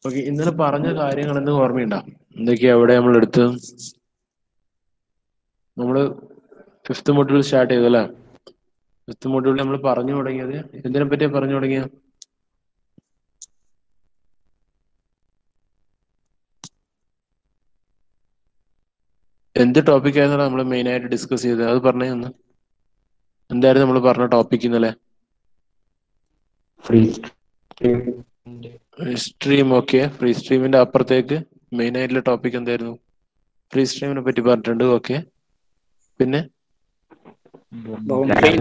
Okay ഇന്നലെ പറഞ്ഞ കാര്യങ്ങൾ എന്തെങ്കിലും ഓർമ്മയുണ്ടോ എന്തൊക്കെയാ അവിടെ നമ്മൾ എടുത്ത് നമ്മള് ഫിഫ്ത്ത് മൊഡ്യൂൾ സ്റ്റാർട്ട് ചെയ്തു അല്ലേ ഫിഫ്ത്ത് മൊഡ്യൂളിൽ നമ്മൾ പറഞ്ഞു തുടങ്ങിയത് എന്തിനെ പറ്റിയാ പറഞ്ഞു തുടങ്ങിയത് എന്ത് ടോപ്പിക് ആയിരുന്നു നമ്മൾ മെയിൻ ആയിട്ട് ഡിസ്കസ് ചെയ്തത് അത് പറഞ്ഞേ ഒന്ന് എന്തായിരുന്നു നമ്മൾ പറഞ്ഞ ടോപ്പിക് ഇന്നലെ ഫ്രീ സ്ട്രീം ഓക്കെ ഫ്രീ സ്ട്രീമിന്റെ അപ്പുറത്തേക്ക് മെയിൻ ആയിട്ടുള്ള ടോപ്പിക് എന്തായിരുന്നു ഫ്രീ സ്ട്രീമിനെ പറ്റി പറഞ്ഞിട്ടുണ്ട് ഓക്കെ പിന്നെ ബൗണ്ടറി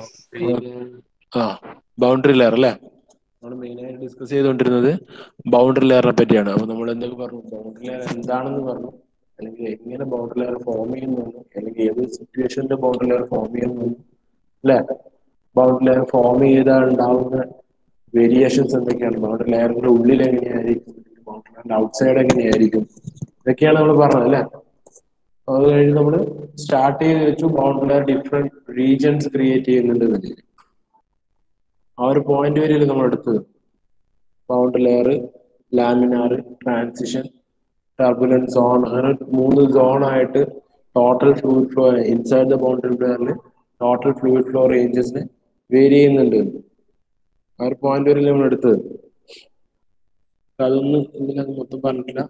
ആ ബൗണ്ടറി ലെയർ അല്ലേ നമ്മൾ മെയിൻ ആയിട്ട് ഡിസ്കസ് ചെയ്തുകൊണ്ടിരുന്നത് ബൗണ്ടറി ലെയറിനെ പറ്റിയാണ് അപ്പൊ നമ്മൾ എന്തൊക്കെ പറഞ്ഞു ബൗണ്ടറി ലെയർ എന്താണെന്ന് പറഞ്ഞു അല്ലെങ്കിൽ എങ്ങനെ ബൗണ്ടറി ലെയർ ഫോം ചെയ്യുന്നു അല്ലെങ്കിൽ ഏത് സിറ്റുവേഷനിൽ ബൗണ്ടറി ലെയർ ഫോം ചെയ്യുന്നു അല്ലേ ബൗണ്ടറി ലെയർ ഫോം ചെയ്താൽ ഉണ്ടാവുന്ന വേരിയേഷൻസ് എന്തൊക്കെയാണ് ബൗണ്ടറി ലെയറിന്റെ ഉള്ളിൽ എങ്ങനെയായിരിക്കും ബൗണ്ടറി ലെയറിന്റെ ഔട്ട്സൈഡ് എങ്ങനെയായിരിക്കും ഇതൊക്കെയാണ് നമ്മൾ പറഞ്ഞത് അല്ലേ അത് കഴിഞ്ഞ് നമ്മൾ സ്റ്റാർട്ട് ചെയ്ത് വെച്ചു boundary layer different regions create ചെയ്യുന്നുണ്ട് എന്നുള്ളത് ആ ഒരു പോയിന്റ് വരെയല്ലേ നമ്മൾ എടുത്തത് boundary layer laminar transition turbulence zone അങ്ങനെ മൂന്ന് സോൺ ആയിട്ട് total fluid flow inside the boundary ലെയറിൽ ടോട്ടൽ ഫ്ലൂയിഡ് ഫ്ലോ റേഞ്ചസിന് വേരി ചെയ്യുന്നുണ്ട് ആ ഒരു പോയിന്റ് വരെ നമ്മൾ എടുത്തത് അതൊന്നും ഇതിനകത്ത് മൊത്തം പറഞ്ഞിട്ടില്ല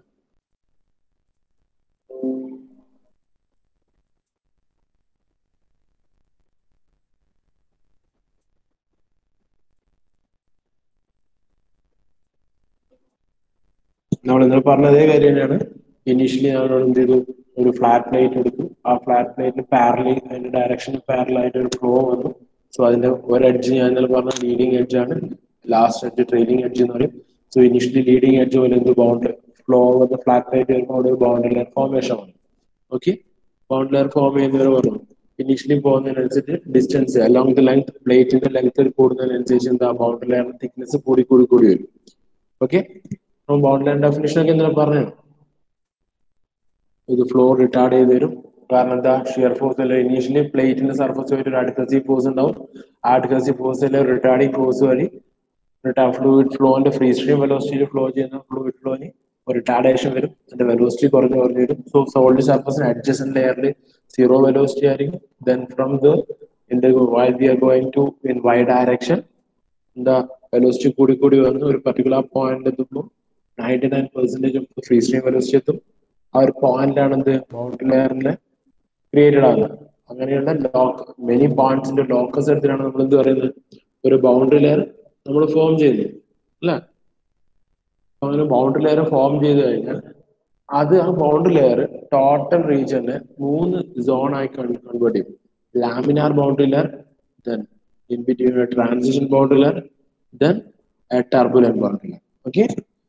നമ്മൾ ഇന്നലെ പറഞ്ഞ അതേ കാര്യം തന്നെയാണ് ഇനീഷ്യലി നമ്മൾ എന്ത് ചെയ്തു ഒരു ഫ്ലാറ്റ് പ്ലേറ്റ് എടുത്തു ആ ഫ്ലാറ്റ് പ്ലേറ്റിന് പാരലി അതിന്റെ ഡയറക്ഷൻ പാരലായിട്ട് ഒരു ഫ്ലോ വന്നു സോ അതിന്റെ ഒരു എഡ്ജ് ഞാൻ ഇന്നലെ പറഞ്ഞ ലീഡിങ് എഡ്ജ് ആണ് ലാസ്റ്റ് എഡ്ജ് ട്രെയിലിംഗ് എഡ്ജ് എന്ന് പറയും സോ ഇനീഷ്യലി ലീഡിങ് എഡ്ജ് പോലെ എന്ത് ബൗണ്ടറി ഫ്ലോ വന്ന് ഫ്ലാറ്റ് പ്ലേറ്റ് വരുമ്പോൾ അവിടെ ഒരു ബൗണ്ടറി ലെയർ ഫോർമേഷൻ ആണ് ഓക്കെ ബൗണ്ടറി ലെയർ ഫോം ചെയ്യുന്നവർ പറഞ്ഞു ഇനീഷ്യലി പോകുന്നതിനനുസരിച്ച് ഡിസ്റ്റൻസ് അലോങ് ദ ലെങ്ത് പ്ലേറ്റിന്റെ ലെങ്ത് കൂടുന്നതിനനുസരിച്ച് എന്താ ബൗണ്ടറി ലെയർ തിക്നെസ് കൂടി കൂടി കൂടി വരും ഓക്കെ ബൗണ്ടറി ലൈൻ ഡെഫിനിഷൻ ഒക്കെ എന്താണ് പറഞ്ഞത് ഇത് ഫ്ലോ റിട്ടാർഡ് ചെയ്ത് വരും കാരണം എന്താ ഷിയർ ഫോഴ്സ് അല്ല ഇനീഷ്യലി പ്ലേറ്റിന്റെ സർഫസ് ആയിട്ട് ഒരു അഡ്ഹസീവ് ഫോഴ്സ് ഉണ്ടാവും ആ അഡ്ഹസീവ് ഫോഴ്സിലെ റിട്ടാർഡിംഗ് ഫോഴ്സ് വഴി ഫ്ലൂയിഡ് ഫ്ലോന്റെ ഫ്രീ സ്ട്രീം വെലോസിറ്റിയിൽ ഫ്ലോ ചെയ്യുന്ന ഫ്ലൂയിഡ് ഫ്ലോന് ഒരു റിട്ടാർഡേഷൻ വരും അതിന്റെ വെലോസിറ്റി കുറഞ്ഞു കുറഞ്ഞു വരും സോ സോൾഡ് സർഫസിന് അഡ്ജസ്റ്റൻ ലെയറിൽ സീറോ വെലോസിറ്റി ആയിരിക്കും then from the in the Y we are going to in Y direction എന്താ വെലോസിറ്റി കൂടി കൂടി വന്ന് ഒരു പർട്ടിക്കുലർ പോയിന്റ് എത്തുമ്പോൾ ninety nine percentage free stream velocity എത്തും ആ ഒരു പോയിന്റാണ് എന്ത് ബൗണ്ടറി ലെയറിന്റെ ക്രിയേറ്റഡ് ആകുന്നത് അങ്ങനെയുള്ള ലോക്ക് മെനി പോയിന്റ്സിന്റെ ലോക്കസ് എടുത്തിട്ടാണ് നമ്മൾ എന്ത് പറയുന്നത് ഒരു ബൗണ്ടറി ലെയർ നമ്മൾ ഫോം ചെയ്യുന്നത് അല്ലേ അങ്ങനെ ബൗണ്ടറി ലെയർ ഫോം ചെയ്ത് കഴിഞ്ഞാൽ അത് ആ ബൗണ്ടറി ലെയർ ടോട്ടൽ റീജിയനെ മൂന്ന് സോൺ ആയി കൺവേർട്ട് ചെയ്യും laminar boundary layer then in between transition boundary layer then turbulent boundary layer okay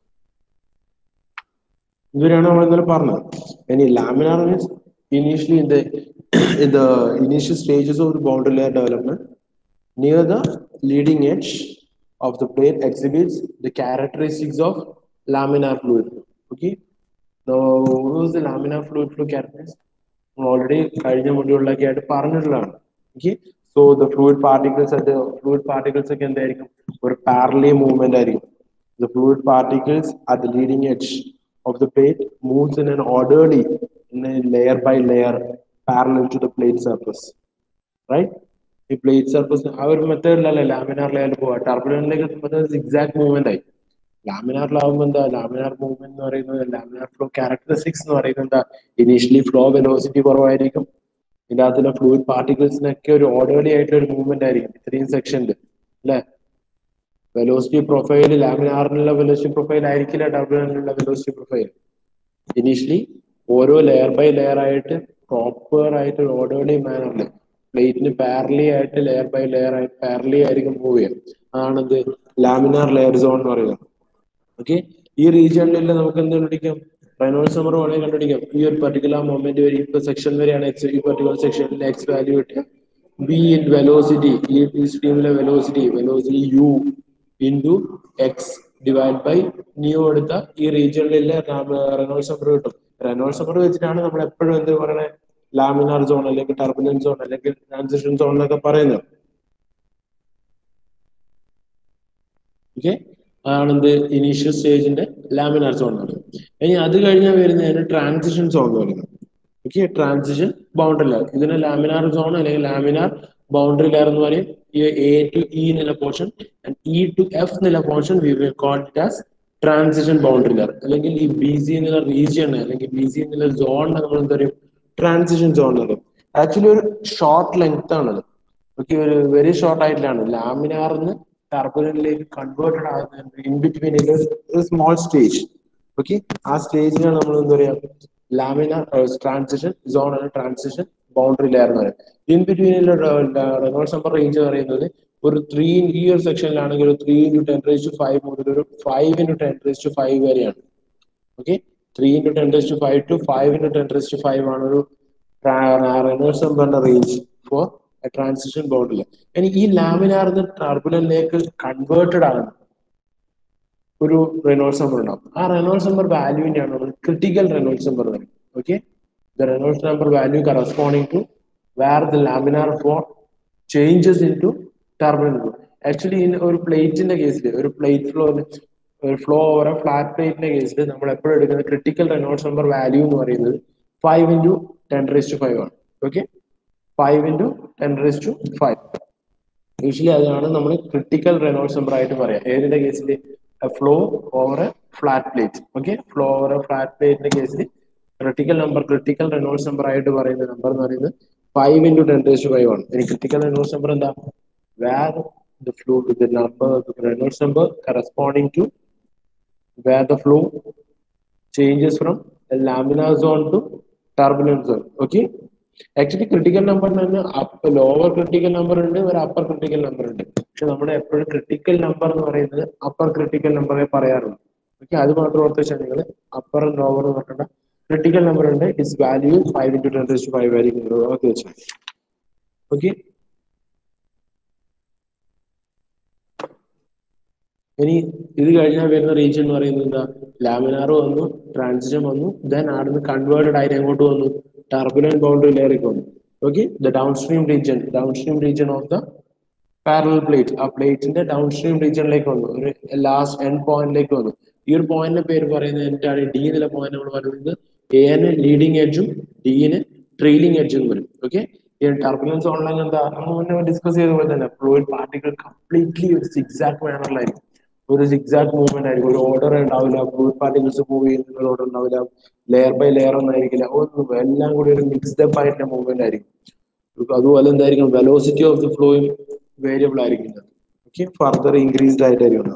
ഇവരാണ് നമ്മൾ ഇന്നലെ പറഞ്ഞത് ഇനി laminar means initially in the in the initial stages of boundary layer development near the leading edge of the plate exhibits the characteristics of laminar fluid okay the laminar fluid flow characteristics already കഴിഞ്ഞ മൊഡ്യൂളിലൊക്കെ ആയിട്ട് പറഞ്ഞിട്ടുള്ളതാണ് okay so the fluid particles അത് fluid particles ഒക്കെ എന്തായിരിക്കും ഒരു parallelly movement ആയിരിക്കും the fluid particles at the leading edge of the plate moves in an orderly in a layer by layer parallel to the plate surface right ഈ plate surface ആ ഒരു മെത്തേഡിലല്ലേ laminar ലെയറിൽ പോവാ ടർബുലൻറ്റിലേക്ക് എത്തുമ്പോൾ സിക്സാക്ട് മൂവ്മെന്റ് ആയി ലാമിനാറിലാവുമ്പോൾ എന്താ laminar movement എന്ന് പറയുന്നത് ലാമിനാർ ഫ്ലോ ക്യാരക്ടറിസ്റ്റിക്സ് എന്ന് പറയുന്നത് എന്താ ഇനീഷ്യലി ഫ്ലോ വെലോസിറ്റി കുറവായിരിക്കും ഇതിന്റെ അകത്തുള്ള ഫ്ലൂയിഡ് പാർട്ടിക്കിൾസിനൊക്കെ ഒരു ഓർഡർലി ആയിട്ടുള്ള ഒരു മൂവ്മെന്റ് ആയിരിക്കും ഇത്രയും സെക്ഷനിൽ അല്ലേ വെലോസിറ്റി പ്രൊഫൈൽ ലാമിനാറിനുള്ള വെലോസിറ്റി പ്രൊഫൈൽ ആയിരിക്കില്ല ടർബുലന്റിനുള്ള വെലോസിറ്റി പ്രൊഫൈൽ ഇനീഷ്യലി ഓരോ ലെയർ ബൈ ലെയർ ആയിട്ട് പ്രോപ്പർ ആയിട്ട് ഓർഡർലി മാനറിൽ പ്ലേറ്റിന് പാരലി ആയിട്ട് ലെയർ ബൈ ലെയർ ആയിട്ട് പാരലി ആയിരിക്കും മൂവ് ചെയ്യുക അതാണെന്ത് ലാമിനാർ ലെയർ സോൺ എന്ന് പറയുന്നത് ഓക്കെ ഈ റീജിയണിലെല്ലാം നമുക്ക് എന്ത് കണ്ടുപിടിക്കാം റൈനോൾസ് നമ്പർ വേണമെങ്കിൽ കണ്ടുപിടിക്കാം ഈ ഒരു പർട്ടിക്കുലർ മൊമെന്റ് വരെ ഇപ്പൊ സെക്ഷൻ വരെയാണ് എക്സ് ഈ പർട്ടിക്കുലർ സെക്ഷനിൽ എക്സ് വാല്യൂ കിട്ടുക ബി ഇൻ വെലോസിറ്റി ഈ സ്ട്രീമിലെ velocity velocity U into X divide by nu എടുത്ത ഈ റീജിയണിലെ റെനോൾസ് നമ്പർ കിട്ടും റെനോൾസ് നമ്പർ വെച്ചിട്ടാണ് നമ്മൾ എപ്പോഴും എന്ത് പറയണേ ലാമിനാർ സോൺ അല്ലെങ്കിൽ ടർബുലൻ സോൺ അല്ലെങ്കിൽ ട്രാൻസിഷൻ സോൺ എന്നൊക്കെ പറയുന്നത് ഓക്കെ അതാണ് എന്ത് ഇനീഷ്യൽ സ്റ്റേജിന്റെ ലാമിനാർ സോൺ എന്ന് പറയുന്നത് ഇനി അത് കഴിഞ്ഞാൽ വരുന്നതാണ് ട്രാൻസിഷൻ സോൺ എന്ന് പറയുന്നത് ഓക്കെ ട്രാൻസിഷൻ ബൗണ്ടറി ലെയർ ഇതിനെ ലാമിനാർ സോൺ അല്ലെങ്കിൽ ലാമിനാർ ബൗണ്ടറി ലെയർ എന്ന് പറയും ഈ എ ടു ഇ എന്നുള്ള പോർഷൻ ഇ ടു എഫ് എന്നുള്ള portion we will call it as transition boundary layer അല്ലെങ്കിൽ ഈ ബി സി എന്നുള്ള റീജിയൺ അല്ലെങ്കിൽ ബി സി എന്നുള്ള സോണിനെ നമ്മൾ എന്താ പറയും ട്രാൻസിഷൻ സോൺ എന്ന് പറയും ആക്ച്വലി ഒരു ഷോർട്ട് ലെങ്ത് ആണത് ഓക്കെ ഒരു വെരി ഷോർട്ട് ആയിട്ടാണ് ലാമിനാർന്ന് ടർബുലന്റിലേക്ക് കൺവേർട്ടഡ് ആകുന്നത് in between small stage okay ആ സ്റ്റേജിനാണ് നമ്മൾ എന്താ പറയാ ലാമിനാർ ട്രാൻസിഷൻ സോൺ ആണ് ട്രാൻസിഷൻ ബൗണ്ടറി ലെയർ എന്ന് പറയുന്നത് ഇൻ ബിറ്റ്വീനിലെ റെനോൾസ് നമ്പർ റേഞ്ച് പറയുന്നത് ഒരു ത്രീ ഈ ഒരു സെക്ഷനിലാണെങ്കിൽ ഒരു three into ten raise to five മുതൽ ഒരു five into ten raise to five വരെയാണ് okay three into ten raise to five to five into ten raise to five ആണ് ഒരു റെനോൾസ് നമ്പറിന്റെ റേഞ്ച് ഫോർ ട്രാൻസിഷൻ ബൗണ്ടറി ഇനി ഈ ലാമിനാർന്ന് ടർബുലന്റിലേക്ക് converted ആണ് ഒരു റെനോൾസ് നമ്പർ ഉണ്ടാവും ആ റെനോൾസ് നമ്പർ വാല്യൂവിനെയാണ് നമ്മൾ ക്രിട്ടിക്കൽ റെനോൾസ് നമ്പർ പറയും okay the Reynolds number value corresponding to where the laminar for changes into turbulence actually ഒരു പ്ലേറ്റിന്റെ കേസിൽ ഒരു പ്ലേറ്റ് ഫ്ലോ ഒരു ഫ്ലോ ഓവർ ഫ്ലാറ്റ് പ്ലേറ്റിന്റെ കേസിൽ നമ്മൾ എപ്പോഴും എടുക്കുന്ന ക്രിട്ടിക്കൽ റെനോൾസ് നമ്പർ വാല്യൂ എന്ന് പറയുന്നത് five into ten raise to five ആണ് okay five into ten raise to five usually അതാണ് നമ്മൾ ക്രിട്ടിക്കൽ റെനോൾസ് നമ്പർ ആയിട്ട് പറയാം ഏതിന്റെ കേസിൽ flow over a flat plate okay flow over a flat പ്ലേറ്റിന്റെ കേസിൽ critical number critical Reynolds number ആയിട്ട് പറയുന്ന നമ്പർ എന്ന് പറയുന്നത് five into ten raise to five ആണ് ഇനി ക്രിട്ടിക്കൽ റെനോൾസ് നമ്പർ എന്താ where the flow the number Reynolds number corresponding to where the flow changes from laminar zone to turbulence zone okay actually critical നമ്പറിന് തന്നെ lower critical number ഉണ്ട് ഒരു upper critical number ഉണ്ട് പക്ഷെ നമ്മൾ എപ്പോഴും critical number എന്ന് പറയുന്നത് അപ്പർ ക്രിട്ടിക്കൽ നമ്പറേ പറയാറുള്ളൂ ഓക്കെ അത് മാത്രം ഓർത്ത് വെച്ചാൽ നിങ്ങൾ അപ്പർ ലോവർ എന്ന് പറഞ്ഞിട്ട് ക്രിട്ടിക്കൽ നമ്പർ ഉണ്ട് it's value five into ten to five ആയിരിക്കും ഓർത്ത് വെച്ചാൽ ഓക്കെ ഇനി ഇത് കഴിഞ്ഞാൽ വരുന്ന റീജിയൻ എന്ന് പറയുന്നത് എന്താ ലാമിനാർ വന്നു ട്രാൻസിഷൻ വന്നു ദെൻ ആടുന്ന് കൺവേർട്ടഡ് ആയിട്ട് എങ്ങോട്ട് വന്നു ടർബുലൻ ബൗണ്ടറി ലെയറിലേക്ക് വന്നു okay the down stream region down stream region of the parallel plate ആ പ്ലേറ്റിന്റെ ഡൗൺ സ്ട്രീം റീജിയനിലേക്ക് വന്നു ഒരു ലാസ്റ്റ് എൻഡ് പോയിന്റിലേക്ക് വന്നു ഈ ഒരു പോയിന്റിന്റെ പേര് പറയുന്നത് എന്താണ് ഡി എന്നുള്ള പോയിന്റ് നമ്മൾ പറയുന്നത് എന് ലീഡിങ് എഡ്ജും ഡിന് ട്രെയിലിംഗ് എഡ്ജും എന്ന് പറയും ഓക്കെ ഈ ടർബുലൻസ് ഓൺലൈൻ എന്താ നമ്മൾ മുന്നേ ഡിസ്കസ് ചെയ്ത പോലെ തന്നെ ഫ്ലൂയിഡ് പാർട്ടികൾ കംപ്ലീറ്റ്ലി ഒരു സിക്സാക്ട് മാനറിലായിരിക്കും ഒരു സിക്സാക്ട് മൂവ്മെന്റ് ആയിരിക്കും ഒരു ഓർഡർ ഉണ്ടാവില്ല ഫ്ലൂയിഡ് പാർട്ടികൾസ് മൂവ് ചെയ്യുന്ന ഒരു ഓർഡർ ഉണ്ടാവില്ല ലെയർ ബൈ ലെയർ ഒന്നും ആയിരിക്കില്ല ഒന്നും എല്ലാം കൂടി ഒരു മിക്സ്ഡ് അപ്പ് ആയിട്ടുള്ള മൂവ്മെന്റ് ആയിരിക്കും അതുപോലെ എന്തായിരിക്കും വെലോസിറ്റി ഓഫ് ദി ഫ്ലോയും വേരിയബിൾ ആയിരിക്കും ഓക്കെ ഫർദർ ഇൻക്രീസ്ഡ് ആയിട്ടായിരിക്കും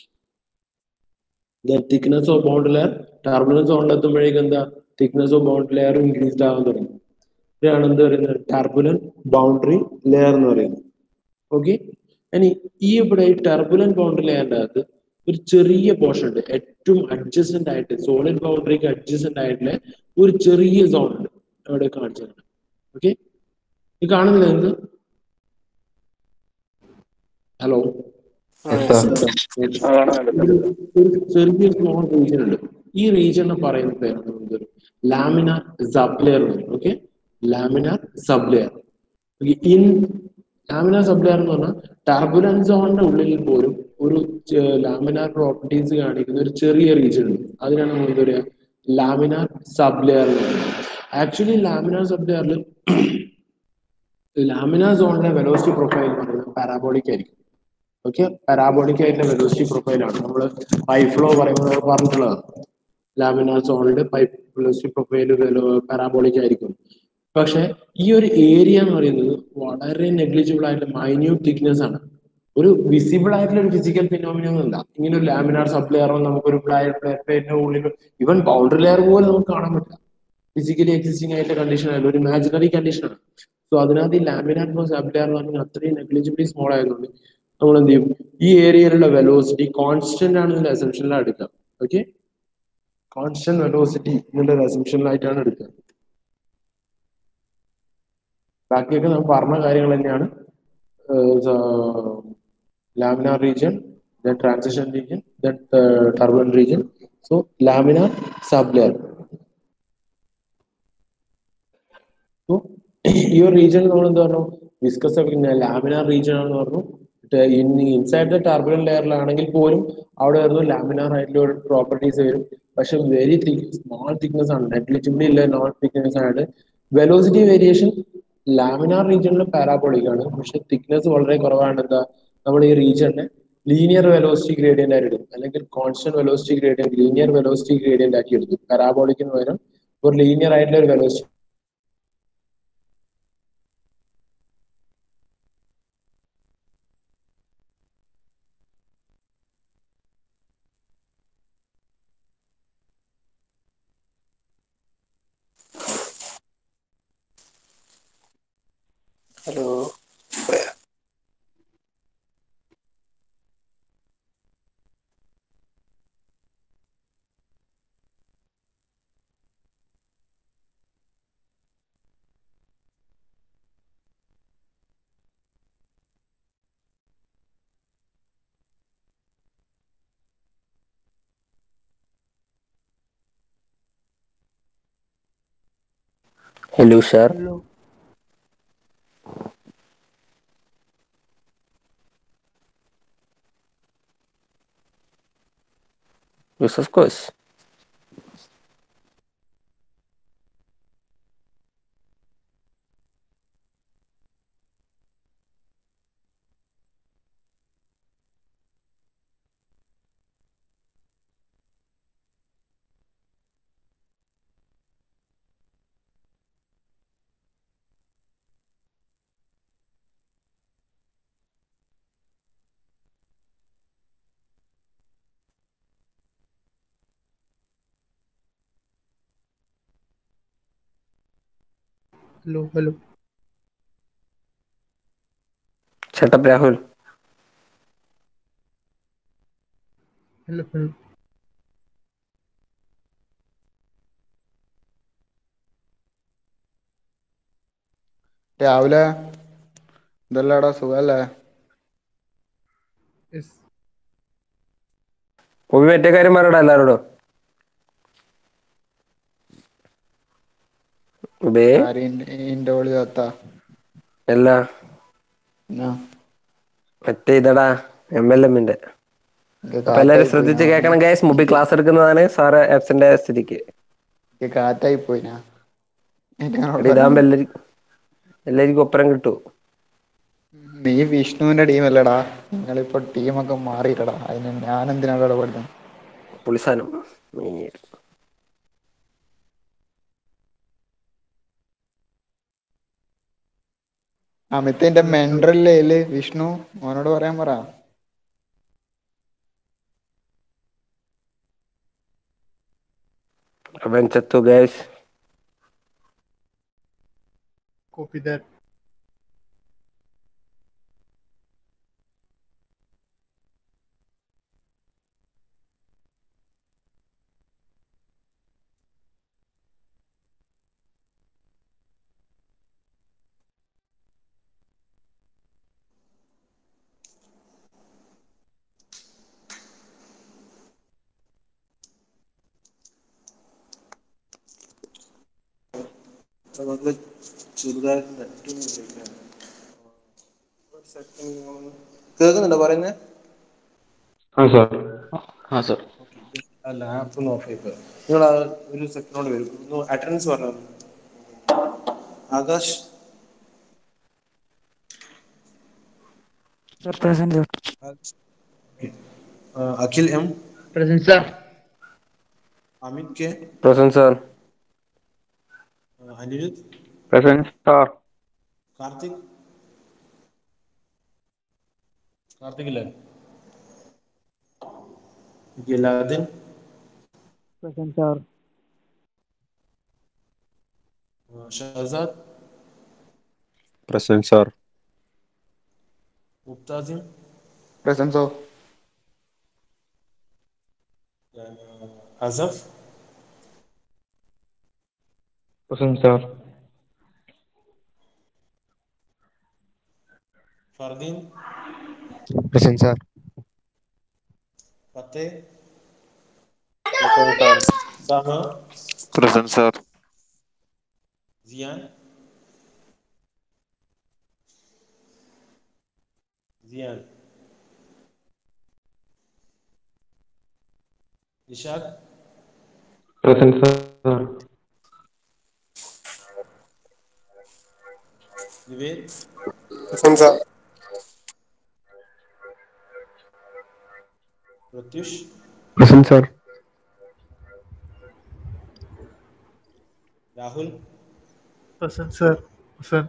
thickness of bound layer turbulence ഓണിലെത്തുമ്പോഴേക്കും എന്താ thickness of bound layer increased ആകാൻ തുടങ്ങി ഇതാണ് എന്ത് പറയുന്നത് ടർബുലൻ ബൗണ്ടറി ലെയർ എന്ന് പറയുന്നത് ഓക്കെ ഇനി ഈ ഇവിടെ ഈ ടർബുലൻ ബൗണ്ടറി ലെയറിന്റെ അകത്ത് ഒരു ചെറിയ പോർഷൻ ഉണ്ട് ഏറ്റവും അഡ്ജസ്റ്റന്റ് ആയിട്ട് സോളിഡ് ബൗണ്ടറിക്ക് അഡ്ജസ്റ്റന്റ് ആയിട്ടുള്ള ഒരു ചെറിയ സോൺ ഉണ്ട് അവിടെ കാണിച്ചത് ഓക്കെ ഈ കാണുന്നില്ല എന്ത് ഹലോ ഒരു ചെറിയ സ്മോൾ റീജിയൻ ഉണ്ട് ഈ റീജിയനെ പറയുന്ന പേരാണ് laminar sublayer okay laminar sublayer in laminar sublayer എന്ന് പറഞ്ഞാൽ ടർബുലൻസ് സോണിന്റെ ഉള്ളിൽ പോലും ഒരു ലാമിനാർ പ്രോപ്പർട്ടീസ് കാണിക്കുന്ന ഒരു ചെറിയ റീജിയൻ ഉണ്ട് അതിനാണ് നമ്മൾ എന്താ പറയുക ലാമിനാർ സബ്ലെയർ ആക്ച്വലി ലാമിനാർ സബ്ലെയറിൽ ലാമിനാർ സോണിന്റെ വെലോസിറ്റി പ്രൊഫൈൽ എന്ന് പറയുന്നത് പാരാബോളിക് ആയിരിക്കും ഓക്കെ പാരാബോളിക് ആയിട്ടുള്ള വെലോസിറ്റി പ്രൊഫൈലാണ് നമ്മൾ പൈപ്പ് ഫ്ലോ പറയുമ്പോൾ നമ്മൾ പറഞ്ഞിട്ടുള്ളതാണ് ലാമിനാർ സോണിന്റെ പൈപ്പ് വെലോസിറ്റി പ്രൊഫൈൽ പാരാബോളിക് ആയിരിക്കും പക്ഷെ ഈ ഒരു ഏരിയ എന്ന് പറയുന്നത് വളരെ നെഗ്ലിജിബിൾ ആയിട്ട് മൈന്യൂട്ട് തിക്നെസ് ആണ് ഒരു വിസിബിൾ ആയിട്ടുള്ള ഒരു ഫിസിക്കൽ ഫിനോമിനൊന്നും അല്ല ഇങ്ങനെ ഒരു ലാമിനാർ സബ് ലെയറോ നമുക്കൊരു പ്ലേറ്റിന്റെ ഉള്ളിൽ ഇവൻ ബൗണ്ടറി ലെയർ പോലും നമുക്ക് കാണാൻ പറ്റില്ല ഫിസിക്കലി എക്സിസ്റ്റിംഗ് ആയിട്ടുള്ള കണ്ടീഷൻ ആയാലും ഒരു ഇമാജിനറി കണ്ടീഷൻ ആണ് സോ അതിനകത്ത് ഈ ലാമിനാർ സബ് ലെയർ എന്ന് പറഞ്ഞാൽ അത്രയും നെഗ്ലിജിബിളി സ്മോൾ ആയതുകൊണ്ട് നമ്മൾ എന്ത് ചെയ്യും ഈ ഏരിയയിലുള്ള വെലോസിറ്റി കോൺസ്റ്റന്റ് ആണ് ഇതിന്റെ അസംഷനിലാണ് എടുക്കുക ഓക്കെ കോൺസ്റ്റന്റ് വെലോസിറ്റി എന്നുള്ള അസംഷനിലായിട്ടാണ് എടുക്കുക ബാക്കിയൊക്കെ നമ്മൾ പറഞ്ഞ കാര്യങ്ങൾ തന്നെയാണ് laminar region then transition region then turbulent region so laminar sub layer so ഈ ഒരു റീജിയൻ നമ്മൾ എന്താ പറഞ്ഞു ഡിസ്കസ് പിന്നെ ലാമിനാർ റീജിയൻ ആണെന്ന് പറഞ്ഞു ഇൻസൈഡ് ദ ടർബുലന്റ് ലെയറിലാണെങ്കിൽ പോലും അവിടെ വരുന്ന ലാമിനാർ ആയിട്ടുള്ള പ്രോപ്പർട്ടീസ് വരും പക്ഷെ വെരി തിക് സ്മോൾ തിക്നെസ് ആണ് നെഗ്ലിജിബിളി ഇല്ല നോൺ തിക്നെസ് ആണ് വെലോസിറ്റി വേരിയേഷൻ ലാമിനാർ റീജിയനിൽ പാരാബോളിക് ആണ് പക്ഷെ തിക്നെസ് വളരെ കുറവാണ് എന്താ നമ്മൾ ഈ റീജിയനെ ലീനിയർ വെലോസിറ്റി ഗ്രേഡിയന്റ് ആയിട്ട് എടുക്കും അല്ലെങ്കിൽ constant velocity gradient linear velocity gradient ആക്കി എടുക്കും പാരാബോളിക്കിന് പകരം ഒരു ലീനിയർ ആയിട്ടുള്ള ഒരു velocity hello Hello, sir. Yes, of course. Hello, hello. Shut up, Rahul. Hello, hello. രാവിലെ ഇതല്ലാടാ സുഖല്ലേ Yes. പോയി മറ്റേ കാര്യം പറയടാ എല്ലാരോടും ബേ ഇന്റെ ഓളി താത്ത അല്ല എന്നാ മറ്റേ ഇതടാ എം എൽ എമ്മിന്റെ എനിക്ക് അപ്പൊ എല്ലാരും കാറ്റായി ശ്രദ്ധിച്ച് പോയി കേൾക്കണം ഗൈസ് മുബി ക്ലാസ് എടുക്കുന്നതാണ് സാറ് ആബ്സെന്റ് ആയ സ്ഥിതിക്ക് എനിക്ക് കാറ്റായി പോയി ഞാൻ എടി ഇതാകുമ്പോ എല്ലാരും എല്ലാവർക്കും ഒപ്പരം കിട്ടൂ നീ വിഷ്ണുവിന്റെ ടീമല്ലടാ നിങ്ങളിപ്പോ ടീമൊക്കെ മാറിയില്ലടാ അതിന് ഞാൻ എന്തിനാണ് ഇടപെടുന്നത് പുളിസാനം അമിത്തിന്റെ മെൻഡറില്ലേ വിഷ്ണു മോനോട് പറയാൻ പറ അവൻ ചത്തു ഗൈസ് Copy that. നമുക്ക് ചെറുതായിട്ട് കേൾക്കുന്നുണ്ടോ പറയുന്നത് ആ സാർ ആ സർ അല്ല ആപ്പ് ഒന്ന് ഓഫ് ചെയ്ത് നിങ്ങൾ ആ ഒരു സെക്കൻഡോട് വരും ഒന്ന് അറ്റൻഡൻസ് പറഞ്ഞു ആകാശ് ആ, Akhil M Present, sir. Amit K present sir ആ, അനിരുദ്ധ് പ്രസന്റ് സാർ കാർത്തിക് കാർത്തിക് ഇല്ലേ ഗിലാദിൻ Present, sir. ആ, ഷഹസാദ് പ്രസന്റ് സാർ മുക്താസിം പ്രസൻസോ Asaf present sir Fardeen present sir Fateh Sama present sir Zian Zian Nishad Present, sir. Nived Present, sir. Pratyush Present, sir. Rahul Present, sir. Present.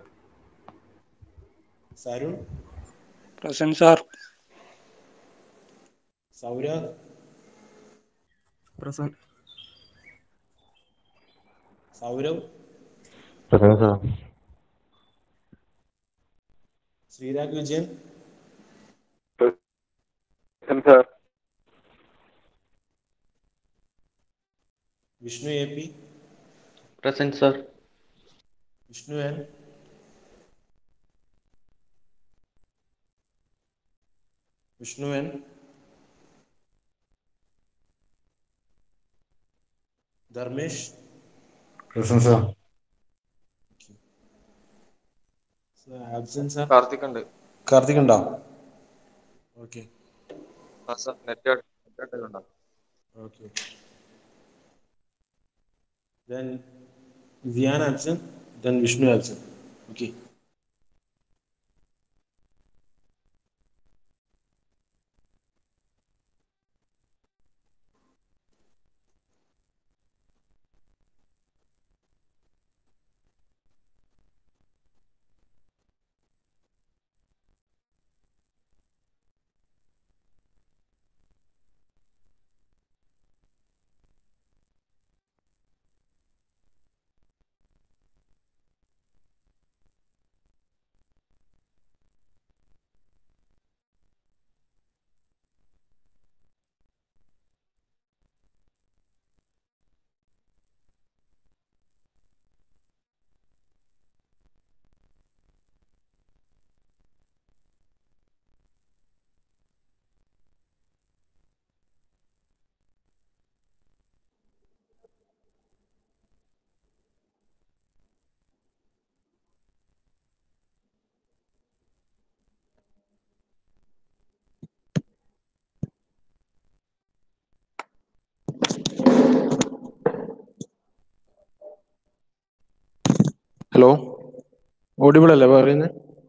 Sarun Present, sir. Saurabh Present. Saurav Present, sir. Sreerag Vijayan Present, sir. Vishnu A P Present, sir. Vishnu N Vishnu N Dharmesh Present, sir. Absence sir Karthik ഉണ്ട് കാർത്തിക് ഉണ്ടോ okay net okay then Zian absent then Vishnu absent okay hello audible അല്ലേ പറയുന്നത്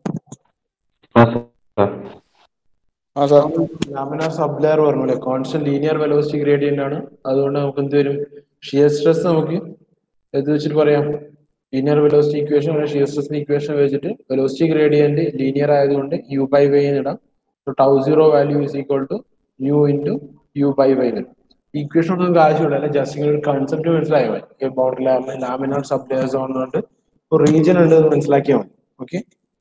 ആ sir laminar sub layer പറഞ്ഞില്ലേ constant linear velocity gradient ആണ് അതുകൊണ്ട് നമുക്ക് എന്ത് വരും ഷിയർ സ്ട്രെസ് നമുക്ക് ഇത് വെച്ചിട്ട് പറയാം linear velocity equation shear stress equation വെച്ചിട്ട് വെലോസിറ്റി ഗ്രേഡിയന്റ് ലീനിയർ ആയതുകൊണ്ട് യു ബൈ വൈ ഇടാം tau zero value is equal to U into U by Y equation ഒന്നും നമുക്ക് ആവശ്യമില്ല അല്ലെ ജസ്റ്റ് ഇങ്ങനെ ഒരു കൺസെപ്റ്റ് മനസ്സിലായാൽ മതി ബൗണ്ടറി ലാമിനാർ സബ് ലെയർസ് വന്നുകൊണ്ട് ഒരു റീജിയൻ ഉണ്ട് എന്ന് മനസ്സിലാക്കിയാൽ മതി ഓക്കെ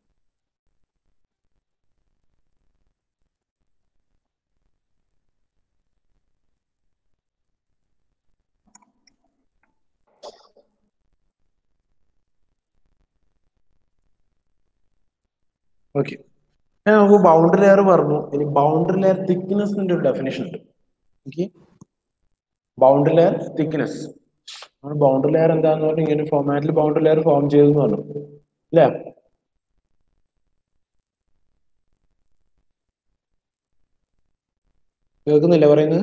ഓക്കെ നമുക്ക് ബൗണ്ടറി ലെയർ പറഞ്ഞു ഇനി ബൗണ്ടറി ലെയർ തിക്നെസിന്റെ ഒരു ഡെഫിനേഷൻ ഉണ്ട് okay boundary layer thickness boundary layer എന്താന്ന് പറഞ്ഞാൽ ഇങ്ങനെ ഫോമാറ്റിൽ ബൗണ്ടറി ലെയർ ഫോം ചെയ്തെന്ന് പറഞ്ഞു അല്ലേ കേൾക്കുന്നില്ല പറയുന്നത്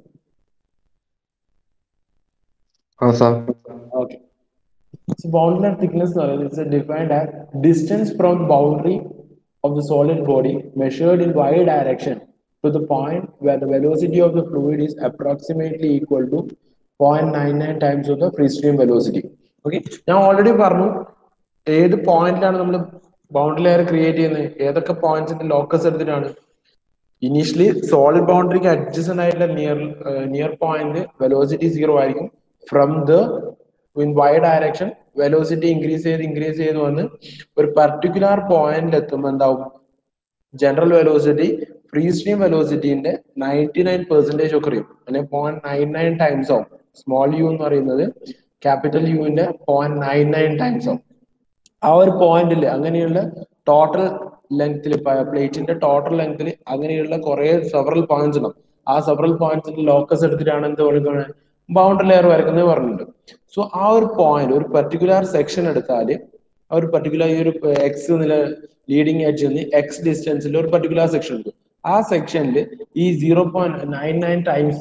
ആ sir Okay. So boundary layer thickness എന്ന് പറയുന്നത് is defined as distance from boundary of the solid body measured in y direction to the point where the velocity of the fluid is approximately equal to 0.99 times of the free stream velocity. Okay. ഞാൻ already പറഞ്ഞു ഏത് പോയിന്റിലാണ് നമ്മൾ boundary layer create ചെയ്യുന്നത് ഏതൊക്കെ പോയിന്റ്സിന്റെ locus എടുത്തിട്ടാണ് initially solid ബൗണ്ടറിക്ക് അഡ്ജസ്റ്റന്റ് ആയിട്ടുള്ള near near point velocity zero ആയിരിക്കും from the in Y direction velocity increase ചെയ്ത് ഇൻക്രീസ് ചെയ്ത് വന്ന് ഒരു പർട്ടിക്കുലർ പോയിന്റിൽ എത്തുമ്പോൾ എന്താവും ജനറൽ വെലോസിറ്റി ഫ്രീ സ്ട്രീം വെലോസിറ്റിന്റെ നയൻറ്റി നയൻ പെർസെന്റേജ് ഒക്കെ അറിയും അല്ലെങ്കിൽ പോയിന്റ് നയൻ നയൻ ടൈംസ് ആവും സ്മോൾ യു എന്ന് പറയുന്നത് ക്യാപിറ്റൽ യുവിന്റെ പോയിന്റ് നയൻ നയൻ ടൈംസ് ആവും ആ ഒരു പോയിന്റിൽ അങ്ങനെയുള്ള ടോട്ടൽ ലെങ്ത്തിൽ പ്ലേറ്റിന്റെ ടോട്ടൽ ലെങ്ത്തിൽ അങ്ങനെയുള്ള കുറെ സെവറൽ പോയിന്റ്സ് ഉണ്ടാവും ആ സെവറൽ പോയിന്റ്സിന്റെ ലോക്കസ് എടുത്തിട്ടാണ് എന്ത് പറയുന്നത് ബൗണ്ടറി ലെയർ വരക്കുന്നത് പറഞ്ഞിട്ടുണ്ട് സോ ആ ഒരു പോയിന്റ് ഒരു പെർട്ടിക്കുലർ സെക്ഷൻ എടുത്താൽ ആ ഒരു പെർട്ടിക്കുലർ ഈ ഒരു എക്സ് നില ലീഡിങ് എഡ്ജ് നിന്ന് എക്സ് ഡിസ്റ്റൻസിൽ ഒരു പെർട്ടിക്കുലർ സെക്ഷൻ ഉണ്ട് ആ സെക്ഷനിൽ ഈ zero point nine nine times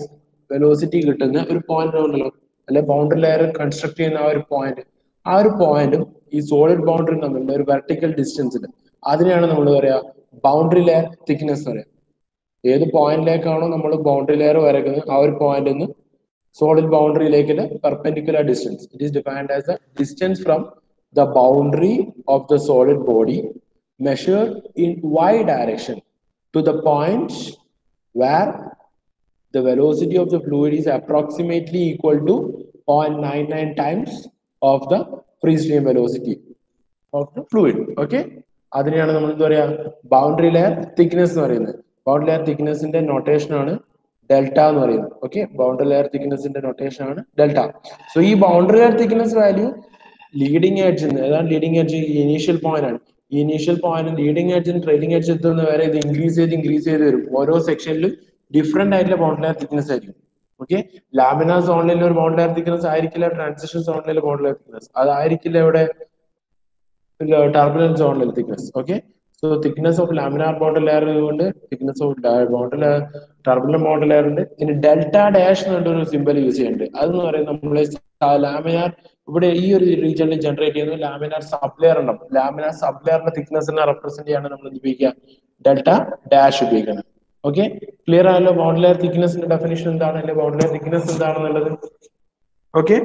velocity കിട്ടുന്ന ഒരു പോയിന്റ് ഉണ്ടല്ലോ അല്ലെ ബൗണ്ടറി ലെയർ കൺസ്ട്രക്ട് ചെയ്യുന്ന ആ ഒരു പോയിന്റ് ആ ഒരു പോയിന്റും ഈ സോളിഡ് ബൗണ്ടറി തമ്മിലുള്ള ഒരു വെർട്ടിക്കൽ ഡിസ്റ്റൻസ് ഉണ്ട് അതിനെയാണ് നമ്മൾ പറയാ ബൗണ്ടറി ലെയർ തിക്നെസ് പറയാം ഏത് പോയിന്റിലേക്കാണോ നമ്മൾ ബൗണ്ടറി ലെയർ വരയ്ക്കുന്നത് ആ ഒരു പോയിന്റ് നിന്ന് solid boundary like a perpendicular distance. It is defined as the distance from the boundary of the solid body measured in y direction to the point where the velocity of the fluid is approximately equal to 0.99 times of the free stream velocity of the fluid. Okay? അതിനെയാണ് നമ്മൾ എന്താ പറയാ boundary layer thickness എന്ന് പറയുന്നത് boundary layer തിക്നെസിന്റെ notation ആണ് delta എന്ന് പറയുന്നത് ഓക്കെ ബൗണ്ടറി ലെയർ തിക്നെസിന്റെ നൊട്ടേഷൻ ആണ് ഡെൽറ്റ സോ ഈ boundary layer thickness value leading edge ഏതാണ് ലീഡിംഗ് എഡ്ജ് ഇനീഷ്യൽ പോയിന്റ് ആണ് ഈ ഇനീഷ്യൽ പോയിന്റ് ലീഡിംഗ് എഡ്ജും ട്രെയിലിംഗ് എഡ്ജ് എത്തുന്ന വരെ ഇത് ഇൻക്രീസ് ചെയ്ത് ഇൻക്രീസ് ചെയ്ത് വരും ഓരോ സെക്ഷനിലും ഡിഫറെന്റ് ആയിട്ടുള്ള ബൗണ്ടറി ലെയർ തിക്നെസ് ആയിരിക്കും ഓക്കെ ലാമിനാർ സോണിൽ ഒരു ബൗണ്ടറി ലെയർ തിക്നെസ് ആയിരിക്കില്ല ട്രാൻസിഷൻ സോണിൽ ബൗണ്ടറി ലെയർ തിക്നെസ് അതായിരിക്കില്ല ഇവിടെ ടർബുലൻസ് സോണിൽ thickness okay so thickness of laminar boundary layer കൊണ്ട് thickness of boundary turbulent boundary layer ഉണ്ട് ഇനി ഡെൽറ്റ ഡാഷ് എന്ന് ഒരു സിമ്പൽ യൂസ് ചെയ്യുന്നുണ്ട് അതെന്ന് പറയുന്നത് നമ്മൾ ലാമിനാർ ഇവിടെ ഈ ഒരു റീജിയനിൽ ജനറേറ്റ് ചെയ്യുന്ന ലാമിനാർ സബ്ലെയർ ഉണ്ടാവും ലാമിനാർ സബ്ലെയറിന്റെ തിക്നെസ്സിനെ റെപ്രസെന്റ് ചെയ്യാണ് നമ്മൾ ഉപയോഗിക്കുക ഡെൽറ്റ ഡാഷ് ഉപയോഗിക്കുന്നത് ഓക്കെ ക്ലിയർ ആയല്ലോ ബോണ്ടൽ ലെയർ തിക്നെസിന്റെ ഡെഫിനേഷൻ എന്താണ് അല്ലെങ്കിൽ ബോണ്ടൽ ലെയർ തിക്നെസ് എന്താണെന്നുള്ളത് ഓക്കെ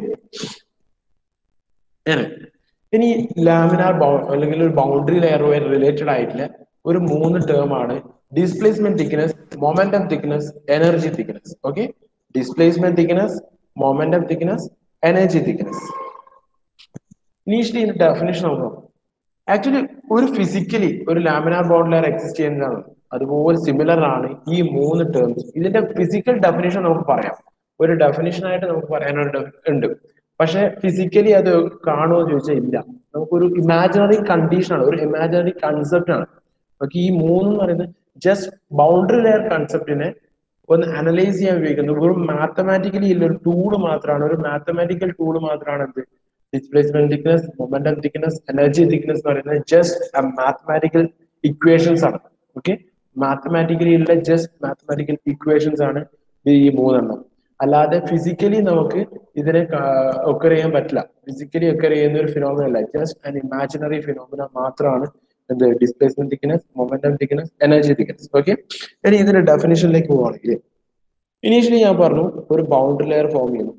ഇനി ലാമിനാർ അല്ലെങ്കിൽ ഒരു ബൗണ്ടറി ലെയറുമായി റിലേറ്റഡ് ആയിട്ടുള്ള ഒരു മൂന്ന് ടേം ആണ് displacement thickness momentum thickness energy thickness okay displacement thickness momentum thickness energy thickness initially ഇതിന്റെ ഡെഫിനേഷൻ നോക്കാം ആക്ച്വലി ഒരു ഫിസിക്കലി ഒരു ലാമിനാർ ബോണ്ട് ലെയർ എക്സിസ്റ്റ് ചെയ്യുന്നതാണ് അതുപോലെ സിമിലർ ആണ് ഈ മൂന്ന് ടേംസ് ഇതിന്റെ ഫിസിക്കൽ ഡെഫിനേഷൻ നമുക്ക് പറയാം ഒരു ഡെഫിനേഷൻ ആയിട്ട് നമുക്ക് പറയാനായിട്ട് ഉണ്ട് പക്ഷെ ഫിസിക്കലി അത് കാണുമോ എന്ന് ചോദിച്ചാൽ ഇല്ല നമുക്കൊരു ഇമാജിനറി കണ്ടീഷൻ ആണ് ഒരു ഇമാജിനറി കൺസെപ്റ്റ് ആണ് ഓക്കെ ഈ മൂന്ന് എന്ന് പറയുന്നത് ജസ്റ്റ് ബൗണ്ടറി ലെയർ കൺസെപ്റ്റിനെ ഒന്ന് അനലൈസ് ചെയ്യാൻ ഉപയോഗിക്കുന്നത് വെറും മാത്തമാറ്റിക്കലി ഇല്ല ഒരു ടൂള് മാത്രമാണ് ഒരു മാത്തമാറ്റിക്കൽ ടൂള് മാത്രമാണ് എന്ത് displacement thickness momentum thickness energy thickness എന്ന് പറയുന്നത് ജസ്റ്റ് മാത്തമാറ്റിക്കൽ ഇക്വേഷൻസ് ആണ് ഓക്കെ മാത്തമാറ്റിക്കലി ഉള്ള ജസ്റ്റ് മാത്തമാറ്റിക്കൽ ഇക്വേഷൻസ് ആണ് ഈ മൂന്നെണ്ണം അല്ലാതെ ഫിസിക്കലി നമുക്ക് ഇതിനെ ഒക്കർ ചെയ്യാൻ പറ്റില്ല ഫിസിക്കലി ഒക്കർ ചെയ്യുന്ന ഒരു ഫിനോമിന അല്ല ജസ്റ്റ് ആൻ ഇമാജിനറി ഫിനോമിന മാത്രമാണ് എന്ത് displacement thickness momentum thickness energy thickness okay ഇനി ഇതിന്റെ ഡെഫിനേഷനിലേക്ക് പോവാണെങ്കിൽ ഇനീഷ്യലി ഞാൻ പറഞ്ഞു ഒരു ബൗണ്ടറി ലെയർ ഫോം ചെയ്യുന്നു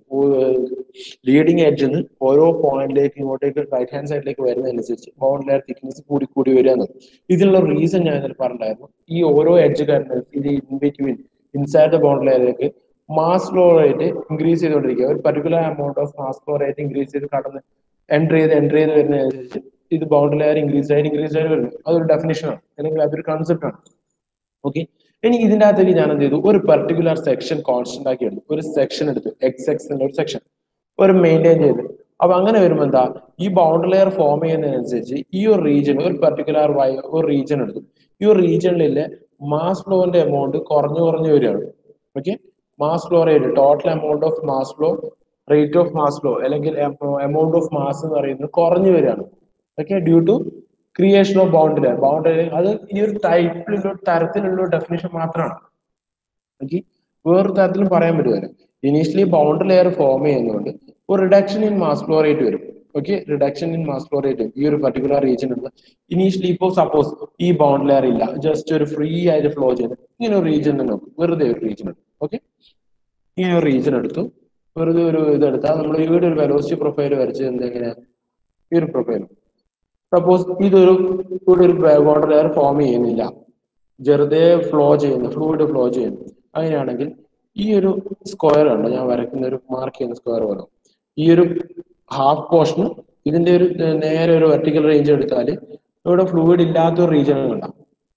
ലീഡിങ് എഡ്ജിൽ നിന്ന് ഓരോ പോയിന്റിലേക്ക് ഇങ്ങോട്ടേക്ക് റൈറ്റ് ഹാൻഡ് സൈഡിലേക്ക് വരുന്നതനുസരിച്ച് ബൗണ്ടറി ലെയർ തിക്നെസ് കൂടി കൂടി വരിക എന്നത് ഇതിനുള്ള റീസൺ ഞാൻ ഇതിൽ പറഞ്ഞിട്ടുണ്ടായിരുന്നു ഈ ഓരോ എഡ്ജ് കാരണം ഇത് in between inside the boundary ലെയറിലേക്ക് മാസ് ഫ്ലോ റേറ്റ് ഇൻക്രീസ് ചെയ്തുകൊണ്ടിരിക്കുക ഒരു particular amount of mass flow rate increase ചെയ്ത് കടന്ന് എൻട്രി ചെയ്ത് എൻട്രി ചെയ്ത് വരുന്നതനുസരിച്ച് ഇത് ബൗണ്ടറി ലെയർ ഇൻക്രീസ് ആയിട്ട് ഇൻക്രീസ് ആയിട്ട് വരുന്നു അതൊരു ഡെഫിനേഷൻ ആണ് അല്ലെങ്കിൽ അതൊരു കൺസെപ്റ്റ് ആണ് ഓക്കെ ഇനി ഇതിന്റെ അകത്തേക്ക് ഞാൻ എന്ത് ചെയ്തു ഒരു പെർട്ടിക്കുലർ സെക്ഷൻ കോൺസ്റ്റന്റ് ആക്കി എടുത്തു ഒരു സെക്ഷൻ എടുത്തു എക്സ് എക്സ് എന്ന ഒരു സെക്ഷൻ ഒരു മെയിൻറ്റെയിൻ ചെയ്ത് അപ്പൊ അങ്ങനെ വരുമ്പോൾ എന്താ ഈ ബൗണ്ടറി ലെയർ ഫോം ചെയ്യുന്നതിനനുസരിച്ച് ഈ ഒരു റീജിയൻ ഒരു പെർട്ടിക്കുലർ വൈ ഒരു റീജിയൻ എടുത്തു ഈ ഒരു റീജിയനിലെ മാസ് ഫ്ലോന്റെ എമൗണ്ട് കുറഞ്ഞു കുറഞ്ഞു വരികയാണ് okay mass flow rate total amount of mass flow rate of mass flow അല്ലെങ്കിൽ എമൗണ്ട് ഓഫ് മാസ് എന്ന് പറയുന്നത് കുറഞ്ഞു വരികയാണ് okay due to creation of boundary boundary അത് ഈ ഒരു ടൈപ്പിലുള്ള തരത്തിലുള്ള ഡെഫിനേഷൻ മാത്രമാണ് ഓക്കെ വേറൊരു തരത്തിലും പറയാൻ പറ്റുമല്ലോ ഇനീഷ്യലി ബൗണ്ടറി ലെയർ ഫോം ചെയ്യുന്നതുകൊണ്ട് ഒരു reduction in mass flow rate വരും okay reduction in mass flow rate ഈ ഒരു പർട്ടിക്കുലർ റീജിയൻ ഉണ്ട് ഇനീഷ്യലി ഇപ്പോൾ സപ്പോസ് ഈ ബൗണ്ട് ലെയർ ഇല്ല ജസ്റ്റ് ഒരു ഫ്രീ ആയിട്ട് ഫ്ലോ ചെയ്യുന്നത് ഇങ്ങനെ ഒരു റീജിയൻ നോക്കും വെറുതെ ഒരു റീജിയൻ എടുക്കും ഓക്കെ ഇങ്ങനെ ഒരു റീജിയൻ എടുത്തു വെറുതെ ഒരു ഇതെടുത്താൽ നമ്മൾ ഇവിടെ ഒരു വെലോസിറ്റി പ്രൊഫൈൽ വരച്ച് എന്തെങ്ങനെ ഈ ഒരു പ്രൊഫൈൽ സപ്പോസ് ഇതൊരു ഇവിടെ ഒരു വാട്ടർ ലെയർ ഫോം ചെയ്യുന്നില്ല വെറുതെ ഫ്ലോ ചെയ്യുന്നു ഫ്ലൂയിഡ് ഫ്ലോ ചെയ്യുന്നു അങ്ങനെയാണെങ്കിൽ ഈ ഒരു സ്ക്വയർ ഉണ്ട് ഞാൻ വരയ്ക്കുന്ന ഒരു മാർക്ക് ചെയ്യുന്ന സ്ക്വയർ പോലെ ഈ ഒരു ഹാഫ് പോർഷൻ ഇതിന്റെ ഒരു നേരെ ഒരു വെർട്ടിക്കൽ റേഞ്ച് എടുത്താൽ ഇവിടെ ഫ്ലൂയിഡ് ഇല്ലാത്ത ഒരു റീജിയൻ ഉണ്ടാവും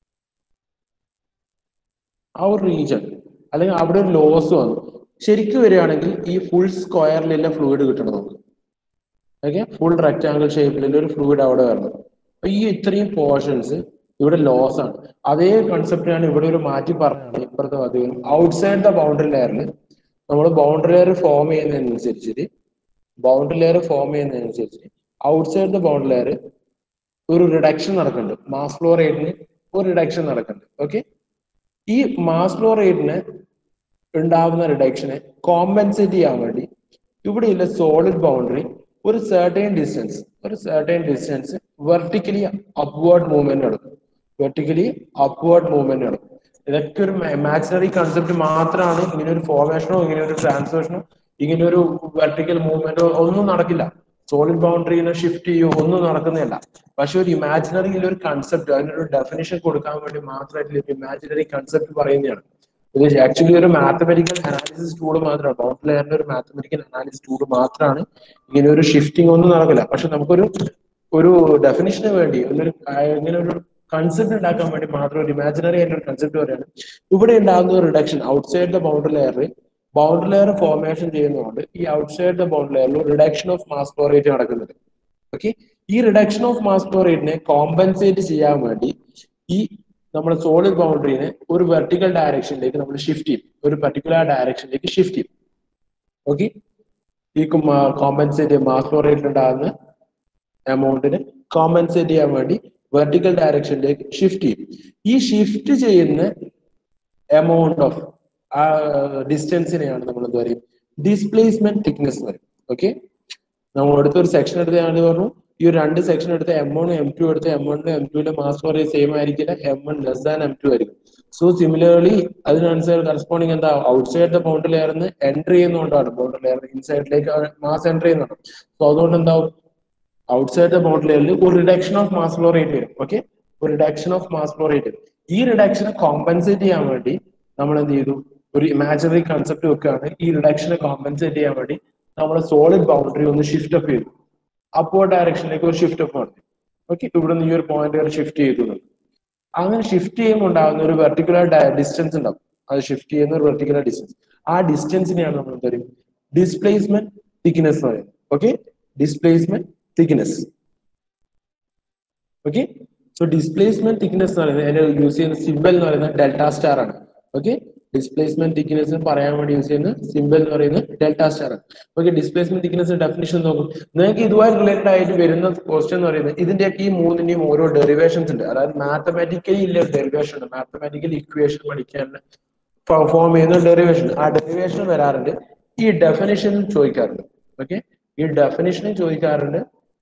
ആ ഒരു റീജിയൻ അല്ലെങ്കിൽ അവിടെ ഒരു ലോസ് വന്നു ശരിക്കും വരികയാണെങ്കിൽ ഈ ഫുൾ സ്ക്വയറിലുള്ള ഫ്ലൂയിഡ് കിട്ടണം നമുക്ക് ഓക്കെ ഫുൾ റെക്ടാങ്കിൾ ഷേപ്പിലുള്ള ഒരു ഫ്ലൂയിഡ് അവിടെ വരണം അപ്പൊ ഈ ഇത്രയും പോർഷൻസ് ഇവിടെ ലോസ് ആണ് അതേ കൺസെപ്റ്റാണ് ഇവിടെ ഒരു മാറ്റി പറഞ്ഞത് ഇപ്പുറത്തെ അധികം ഔട്ട്സൈഡ് ദ ബൗണ്ടറി ലെയറിൽ നമ്മൾ ബൗണ്ടറി ലെയർ ഫോം ചെയ്യുന്നതിനനുസരിച്ചിട്ട് ബൗണ്ടറി ലെയർ ഫോം ചെയ്യുന്നതിനനുസരിച്ച് ഔട്ട്സൈഡ് ദ ബൗണ്ടറി ലെയർ ഒരു റിഡക്ഷൻ നടക്കുന്നുണ്ട് മാസ് ഫ്ലോ റേറ്റിന് ഒരു റിഡക്ഷൻ നടക്കുന്നുണ്ട് ഓക്കെ ഈ മാസ് ഫ്ലോ റേറ്റിന് ഉണ്ടാവുന്ന റിഡക്ഷനെ കോമ്പൻസേറ്റ് ചെയ്യാൻ വേണ്ടി ഇവിടെയുള്ള സോളിഡ് ബൗണ്ടറി ഒരു സർട്ടൈൻ ഡിസ്റ്റൻസ് ഒരു certain distance vertically upward movement നടക്കും വെർട്ടിക്കലി അപ്വേർഡ് മൂവ്മെന്റ് നടക്കും ഇതൊക്കെ ഒരു ഇമാജിനറി കൺസെപ്റ്റ് മാത്രമാണ് ഇങ്ങനെ ഒരു ഫോർമേഷനോ ഇങ്ങനെ ഒരു ട്രാൻസ്ലേഷനോ ഇങ്ങനെ ഒരു വെർട്ടിക്കൽ മൂവ്മെന്റോ ഒന്നും നടക്കില്ല സോളിഡ് ബൗണ്ടറിനെ ഷിഫ്റ്റ് ചെയ്യോ ഒന്നും നടക്കുന്നില്ല പക്ഷെ ഒരു ഇമാജിനറിയിൽ ഒരു കൺസെപ്റ്റ് അതിനൊരു ഡെഫിനിഷൻ കൊടുക്കാൻ വേണ്ടി മാത്രമായിട്ട് ഇമാജിനറി കൺസെപ്റ്റ് പറയുന്നതാണ് ഇത് ആക്ച്വലി ഒരു മാത്തമെറ്റിക്കൽ അനാലിസിസ് ടൂൾ മാത്രമാണ് ബൗണ്ട് ലെയറിന്റെ ഒരു മാത്തമെറ്റിക്കൽ അനാലിസിസ് ടൂൾ മാത്രമാണ് ഇങ്ങനെ ഒരു ഷിഫ്റ്റിംഗ് ഒന്നും നടക്കില്ല പക്ഷെ നമുക്കൊരു ഒരു ഡെഫിനിഷന് വേണ്ടി ഒരു ഇങ്ങനെ ഒരു കൺസെപ്റ്റ് ഉണ്ടാക്കാൻ വേണ്ടി മാത്രം ഒരു ഇമാജിനറി ആയിട്ട് ഒരു കൺസെപ്റ്റ് പറയാണ് ഇവിടെ ഉണ്ടാകുന്ന ഒരു റിഡക്ഷൻ ഔട്ട്സൈഡ് ദ ബൗണ്ടറി ലെയറിൽ ബൗണ്ടറി ലെയർ ഫോർമേഷൻ ചെയ്യുന്നതുകൊണ്ട് ഈ ഔട്ട്സൈഡ് ദ ബൗണ്ടറി ലെയറിൽ reduction of mass flow rate നടക്കുന്നുണ്ട് ഓക്കെ ഈ റിഡക്ഷൻ ഓഫ് മാസ് ഫ്ലോ റേറ്റിനെ കോമ്പൻസേറ്റ് ചെയ്യാൻ വേണ്ടി ഈ നമ്മുടെ സോളിഡ് ബൗണ്ടറിനെ ഒരു വെർട്ടിക്കൽ ഡയറക്ഷനിലേക്ക് നമ്മൾ ഷിഫ്റ്റ് ചെയ്യും ഒരു പെർട്ടിക്കുലർ ഡയറക്ഷനിലേക്ക് ഷിഫ്റ്റ് ചെയ്യും ഓക്കെ ഈ കോമ്പൻസേറ്റ് മാസ് ഫ്ലോ റേറ്റിൽ ഉണ്ടാകുന്ന എമൗണ്ടിനെ കോമ്പൻസേറ്റ് ചെയ്യാൻ വേണ്ടി വെർട്ടിക്കൽ ഡയറക്ഷനിലേക്ക് ഷിഫ്റ്റ് ചെയ്യും ഈ ഷിഫ്റ്റ് ചെയ്യുന്ന എമൗണ്ട് ഓഫ് ആ ഡിസ്റ്റൻസിനെയാണ് നമ്മൾ എന്ത് പറയും ഡിസ്പ്ലേസ്മെന്റ് തിക്നെസ് എന്ന് പറയും ഓക്കെ നമ്മൾ എടുത്ത ഒരു സെക്ഷൻ എടുത്ത ഞാൻ പറഞ്ഞു ഈ ഒരു രണ്ട് സെക്ഷൻ എടുത്ത എം വൺ എം ടു എടുത്ത എം വണ്ണിന്റെ എം ടുവിന്റെ മാസ് പറയും സെയിം ആയിരിക്കില്ല M one less than M two ആയിരിക്കും സോ സിമിലർലി അതിനനുസരിച്ച് കറസ്പോണ്ടിങ് എന്താ ഔട്ട്സൈഡ് ദ ബൗണ്ടറി ലെയർ നിന്ന് എൻട്രി ചെയ്യുന്നതുകൊണ്ടാണ് ബൗണ്ടറി ലെയർ ഇൻസൈഡിലേക്ക് മാസ് എൻട്രി ചെയ്യുന്നുണ്ട് സോ അതുകൊണ്ട് എന്താവും ഔട്ട്സൈഡ് ദ ബൗണ്ടറി ലെയറിൽ ഒരു reduction of mass flow rate വരും ഓക്കെ ഒരു reduction of mass flow rate ഈ റിഡക്ഷനെ കോമ്പൻസേറ്റ് ചെയ്യാൻ വേണ്ടി നമ്മൾ എന്ത് ചെയ്തു ഒരു ഇമാജിനറി കൺസെപ്റ്റ് വെക്കുകയാണ് ഈ റിഡക്ഷനെ കോമ്പൻസേറ്റ് ചെയ്യാൻ വേണ്ടി നമ്മൾ സോളിഡ് ബൗണ്ടറി ഒന്ന് ഷിഫ്റ്റ് അപ്പ് ചെയ്തു അപ്വേർഡ് ഡയറക്ഷനിലേക്ക് ഒരു ഷിഫ്റ്റ് അപ്പ് നടത്തി ഓക്കെ ഇവിടെ നിന്ന് ഈ ഒരു പോയിന്റ് വരെ ഷിഫ്റ്റ് ചെയ്തു അങ്ങനെ ഷിഫ്റ്റ് ചെയ്യുമ്പോൾ ഉണ്ടാകുന്ന ഒരു വെർട്ടിക്കുലർ ഡിസ്റ്റൻസ് ഉണ്ടാവും അത് ഷിഫ്റ്റ് ചെയ്യുന്ന ഒരു വെർട്ടിക്കുലർ ഡിസ്റ്റൻസ് ആ ഡിസ്റ്റൻസിനെയാണ് നമ്മൾ എന്ത് പറയും ഡിസ്പ്ലേസ്മെന്റ് തിക്നെസ് എന്ന് പറയുന്നത് okay displacement thickness okay so displacement thickness എന്ന് പറയുന്നത് അതിന് യൂസ് ചെയ്യുന്ന സിമ്പൽ എന്ന് പറയുന്നത് ഡെൽറ്റ സ്റ്റാർ ആണ് ഓക്കെ ഡിസ്പ്ലേസ്മെന്റ് തിക്നെസ് പറയാൻ വേണ്ടി യൂസ് ചെയ്യുന്ന സിമ്പൽ എന്ന് പറയുന്നത് ഡെൽറ്റ സ്റ്റാർ ആണ് ഓക്കെ ഡിസ്പ്ലേസ്മെന്റ് തിക്നെസ് ഡെഫിനിഷൻ നോക്കും നിങ്ങൾക്ക് ഇതുമായി റിലേറ്റഡ് ആയിട്ട് വരുന്ന ക്വസ്റ്റ്യൻ എന്ന് പറയുന്നത് ഇതിന്റെയൊക്കെ ഈ മൂന്നിന്റെയും ഓരോ ഡെറിവേഷൻസ് ഉണ്ട് അതായത് മാത്തമാറ്റിക്കലി ഇല്ല ഡെറിവേഷൻ ഉണ്ട് മാത്തമാറ്റിക്കൽ ഇക്വേഷൻ പഠിക്കാൻ ഫോം ചെയ്യുന്ന ഡെറിവേഷൻ ആ ഡെറിവേഷൻ വരാറുണ്ട് ഈ ഡെഫിനിഷനും ചോദിക്കാറുണ്ട് ഓക്കെ ഈ ഡെഫിനിഷനും ചോദിക്കാറുണ്ട്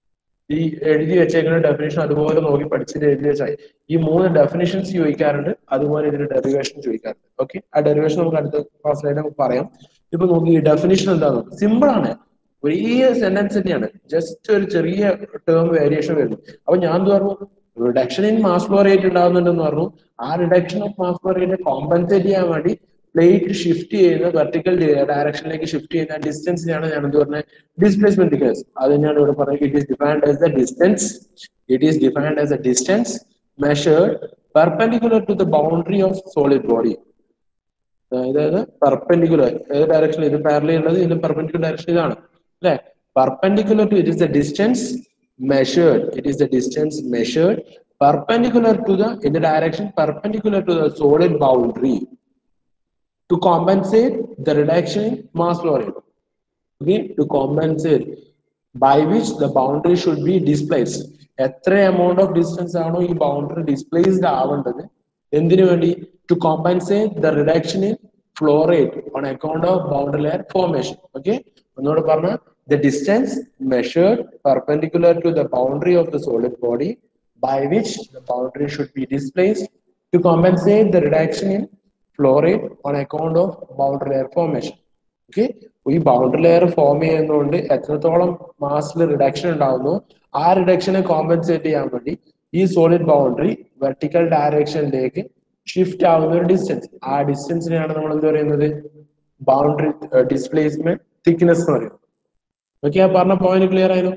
ഈ എഴുതി വെച്ചേക്കുന്ന ഡെഫിനേഷൻ അതുപോലെ നോക്കി പഠിച്ചിട്ട് എഴുതി വെച്ചാൽ ഈ മൂന്ന് ഡെഫിനേഷൻസ് ചോദിക്കാറുണ്ട് അതുപോലെ ഇതിന്റെ ഡെറിവേഷൻ ചോദിക്കാറുണ്ട് ഓക്കെ ആ ഡെറിവേഷൻ നമുക്ക് അടുത്ത ക്ലാസ്സിലായിട്ട് നമുക്ക് പറയാം ഇപ്പൊ നോക്കി ഈ ഡെഫിനേഷൻ എന്താണ് സിമ്പിൾ ആണ് ഒരേ സെന്റൻസ് തന്നെയാണ് ജസ്റ്റ് ഒരു ചെറിയ ടേം വേരിയേഷൻ വരുന്നു അപ്പൊ ഞാൻ എന്ത് പറഞ്ഞു reduction in mass flow rate ഉണ്ടാകുന്നുണ്ടെന്ന് പറഞ്ഞു ആ reduction of mass flow rate compensate ചെയ്യാൻ വേണ്ടി പ്ലേറ്റ് ഷിഫ്റ്റ് ചെയ്യുന്ന വെർട്ടിക്കൽ ഡയറക്ഷനിലേക്ക് ഷിഫ്റ്റ് ചെയ്യുന്ന ഡിസ്റ്റൻസിനെയാണ് ഞാൻ എന്ത് പറഞ്ഞത് ഡിസ്പ്ലേസ്മെന്റ് ഡിഗ്രീസ് അത് തന്നെയാണ് ഇവിടെ പറയുന്നത് it is defined as the distance it is defined as a distance measured perpendicular to the boundary of solid body അതായത് പെർപെൻഡിക്കുലർ ഏത് ഡയറക്ഷൻ ഇത് പാരലി ഉള്ളത് ഇതിന്റെ പെർപെൻഡിക്കുലർ ഡയറക്ഷൻ ഇതാണ് അല്ലെ perpendicular to it is the distance measured it is the distance measured perpendicular to the in the direction perpendicular to the solid boundary to compensate the reduction in mass flow rate. Okay, to compensate by which the boundary should be displaced. എത്ര amount of distance ആണോ ഈ boundary displaced ആവേണ്ടത് എന്തിനു വേണ്ടി to compensate the reduction in flow rate on account of boundary layer formation okay ഒന്നുകൂടെ പറഞ്ഞ the distance measured perpendicular to the boundary of the solid body by which the boundary should be displaced to compensate the reduction in flow rate on account of boundary layer formation okay ഈ boundary layer form ചെയ്യുന്നതുകൊണ്ട് എത്രത്തോളം മാസിൽ reduction ഉണ്ടാവുന്നു ആ റിഡക്ഷനെ compensate ചെയ്യാൻ വേണ്ടി ഈ solid boundary vertical ഡയറക്ഷനിലേക്ക് shift ആവുന്ന ഒരു ഡിസ്റ്റൻസ് ആ ഡിസ്റ്റൻസിനെയാണ് നമ്മൾ എന്ത് പറയുന്നത് ബൗണ്ടറി ഡിസ്പ്ലേസ്മെന്റ് തിക്നെസ് എന്ന് പറയുന്നത് ഓക്കെ ആ പറഞ്ഞ പോയിന്റ് ക്ലിയർ ആയിരുന്നു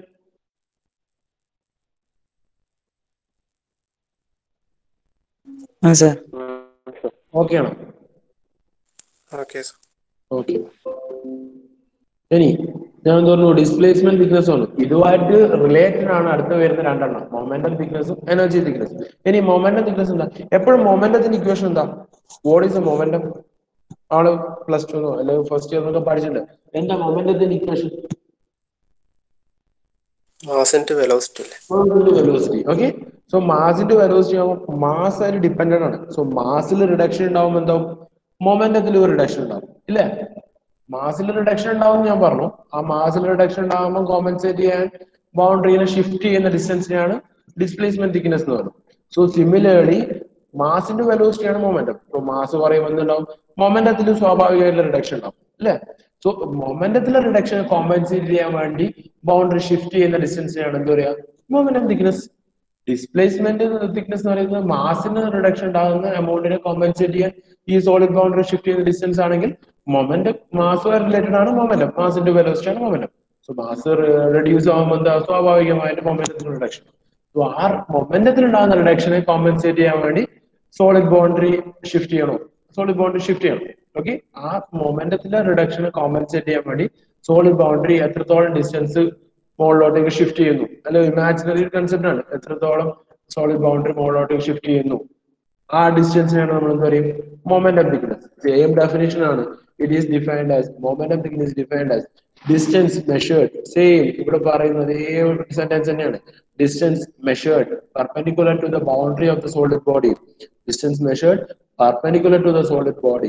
ആ സാർ ഓക്കെ ആണോ ഓക്കെ സർ ഓക്കെ ഇനി ഞാൻ എന്ത് പറഞ്ഞു ഡിസ്പ്ലേസ്മെന്റ് തിക്നെസ് ആണ് ഇതുമായിട്ട് റിലേറ്റഡ് ആണ് അടുത്ത് വരുന്ന രണ്ടെണ്ണം മൊമെന്റം തിക്നെസ്സും എനർജി തിക്നെസ്സും ഇനി മൊമെന്റം തിക്നെസ് എന്താ എപ്പോഴും മൊമെന്റത്തിന്റെ ഇക്വേഷൻ എന്താ വാട്ട് ഈസ് എ മൊമെന്റം ആള് പ്ലസ് ടു അല്ലെങ്കിൽ ഫസ്റ്റ് ഇയർ എന്നൊക്കെ പഠിച്ചിട്ടുണ്ട് എന്താ മൊമെന്റത്തിന്റെ ഇക്വേഷൻ മാസിന്റെ വെലോസിറ്റി അല്ലേ വെലോസിറ്റി ഓക്കെ സോ മാസിന്റെ വെലോസിറ്റി ആകുമ്പോൾ മാസ് അതിൽ ഡിപ്പെൻഡന്റ് ആണ് സോ മാസിൽ റിഡക്ഷൻ ഉണ്ടാവുമ്പോൾ എന്താവും മൊമെന്റത്തിൽ ഒരു റിഡക്ഷൻ ഉണ്ടാവും ഇല്ലേ മാസിൽ റിഡക്ഷൻ ഉണ്ടാവും ഞാൻ പറഞ്ഞു ആ മാസിൽ റിഡക്ഷൻ ഉണ്ടാകുമ്പോൾ കോമ്പൻസേറ്റ് ചെയ്യാൻ ബൗണ്ടറിനെ ഷിഫ്റ്റ് ചെയ്യുന്ന ഡിസ്റ്റൻസിനെയാണ് ഡിസ്പ്ലേസ്മെന്റ് തിക്നെസ് എന്ന് പറയുന്നത് സോ സിമിലേർലി മാസിന്റെ വെലോസിറ്റിയാണ് മൊമെന്റം ഇപ്പൊ മാസ് കുറയുമ്പോൾ എന്തുണ്ടാവും മൊമെന്റത്തിൽ സ്വാഭാവികമായിട്ടുള്ള റിഡക്ഷൻ ഉണ്ടാവും അല്ലേ സോ മൊമെന്റത്തിലെ റിഡക്ഷൻ കോമ്പൻസേറ്റ് ചെയ്യാൻ വേണ്ടി ബൗണ്ടറി ഷിഫ്റ്റ് ചെയ്യുന്ന ഡിസ്റ്റൻസിനെയാണ് എന്താ പറയാ മൊമെന്റം തിക്നെസ് ഡിസ്പ്ലേസ്മെന്റ് തിക്നെസ് എന്ന് പറയുന്നത് മാസിന് റിഡക്ഷൻ ഉണ്ടാകുന്ന എമൗണ്ടിനെ കോമ്പൻസേറ്റ് ചെയ്യാൻ ഈ സോളിഡ് ബൗണ്ടറി ഷിഫ്റ്റ് ചെയ്യുന്ന ഡിസ്റ്റൻസ് ആണെങ്കിൽ മൊമെന്റ് മാസ് റിലേറ്റഡ് ആണ് മൊമെന്റം മാസിന്റെ വെലോസിറ്റി ആണ് മൊമെന്റം സോ മാസ് റെഡ്യൂസ് ആകുമ്പോൾ എന്താ സ്വാഭാവികമായിട്ട് മൊമെന്റത്തിന് റിഡക്ഷൻ സോ ആ മൊമെന്റത്തിൽ ഉണ്ടാകുന്ന റിഡക്ഷനെ കോമ്പൻസേറ്റ് ചെയ്യാൻ വേണ്ടി സോളിഡ് ബൗണ്ടറി ഷിഫ്റ്റ് ചെയ്യണോ സോളിഡ് ബൗണ്ടറി ഷിഫ്റ്റ് ചെയ്യണം ഓക്കെ ആ മൊമെന്റത്തിലെ റിഡക്ഷനെ കോമ്പൻസേറ്റ് ചെയ്യാൻ വേണ്ടി സോളിഡ് ബൗണ്ടറി എത്രത്തോളം ഡിസ്റ്റൻസ് മുകളിലോട്ടേക്ക് ഷിഫ്റ്റ് ചെയ്യുന്നു അല്ലെ ഇമാജിനറി കൺസെപ്റ്റ് ആണ് എത്രത്തോളം സോളിഡ് ബൗണ്ടറി മുകളിലോട്ടേക്ക് ഷിഫ്റ്റ് ചെയ്യുന്നു ആ ഡിസ്റ്റൻസിനാണ് നമ്മൾ എന്താ പറയും മൊമെന്റം തിക്നെസ് സെയിം ഡെഫിനേഷൻ ആണ് it is defined as momentum thickness defined as distance measured same ഇവിടെ പറയുന്നത് അതേ ഒരു സെന്റൻസ് തന്നെയാണ് distance measured perpendicular to the boundary of the solid body distance measured perpendicular to the solid body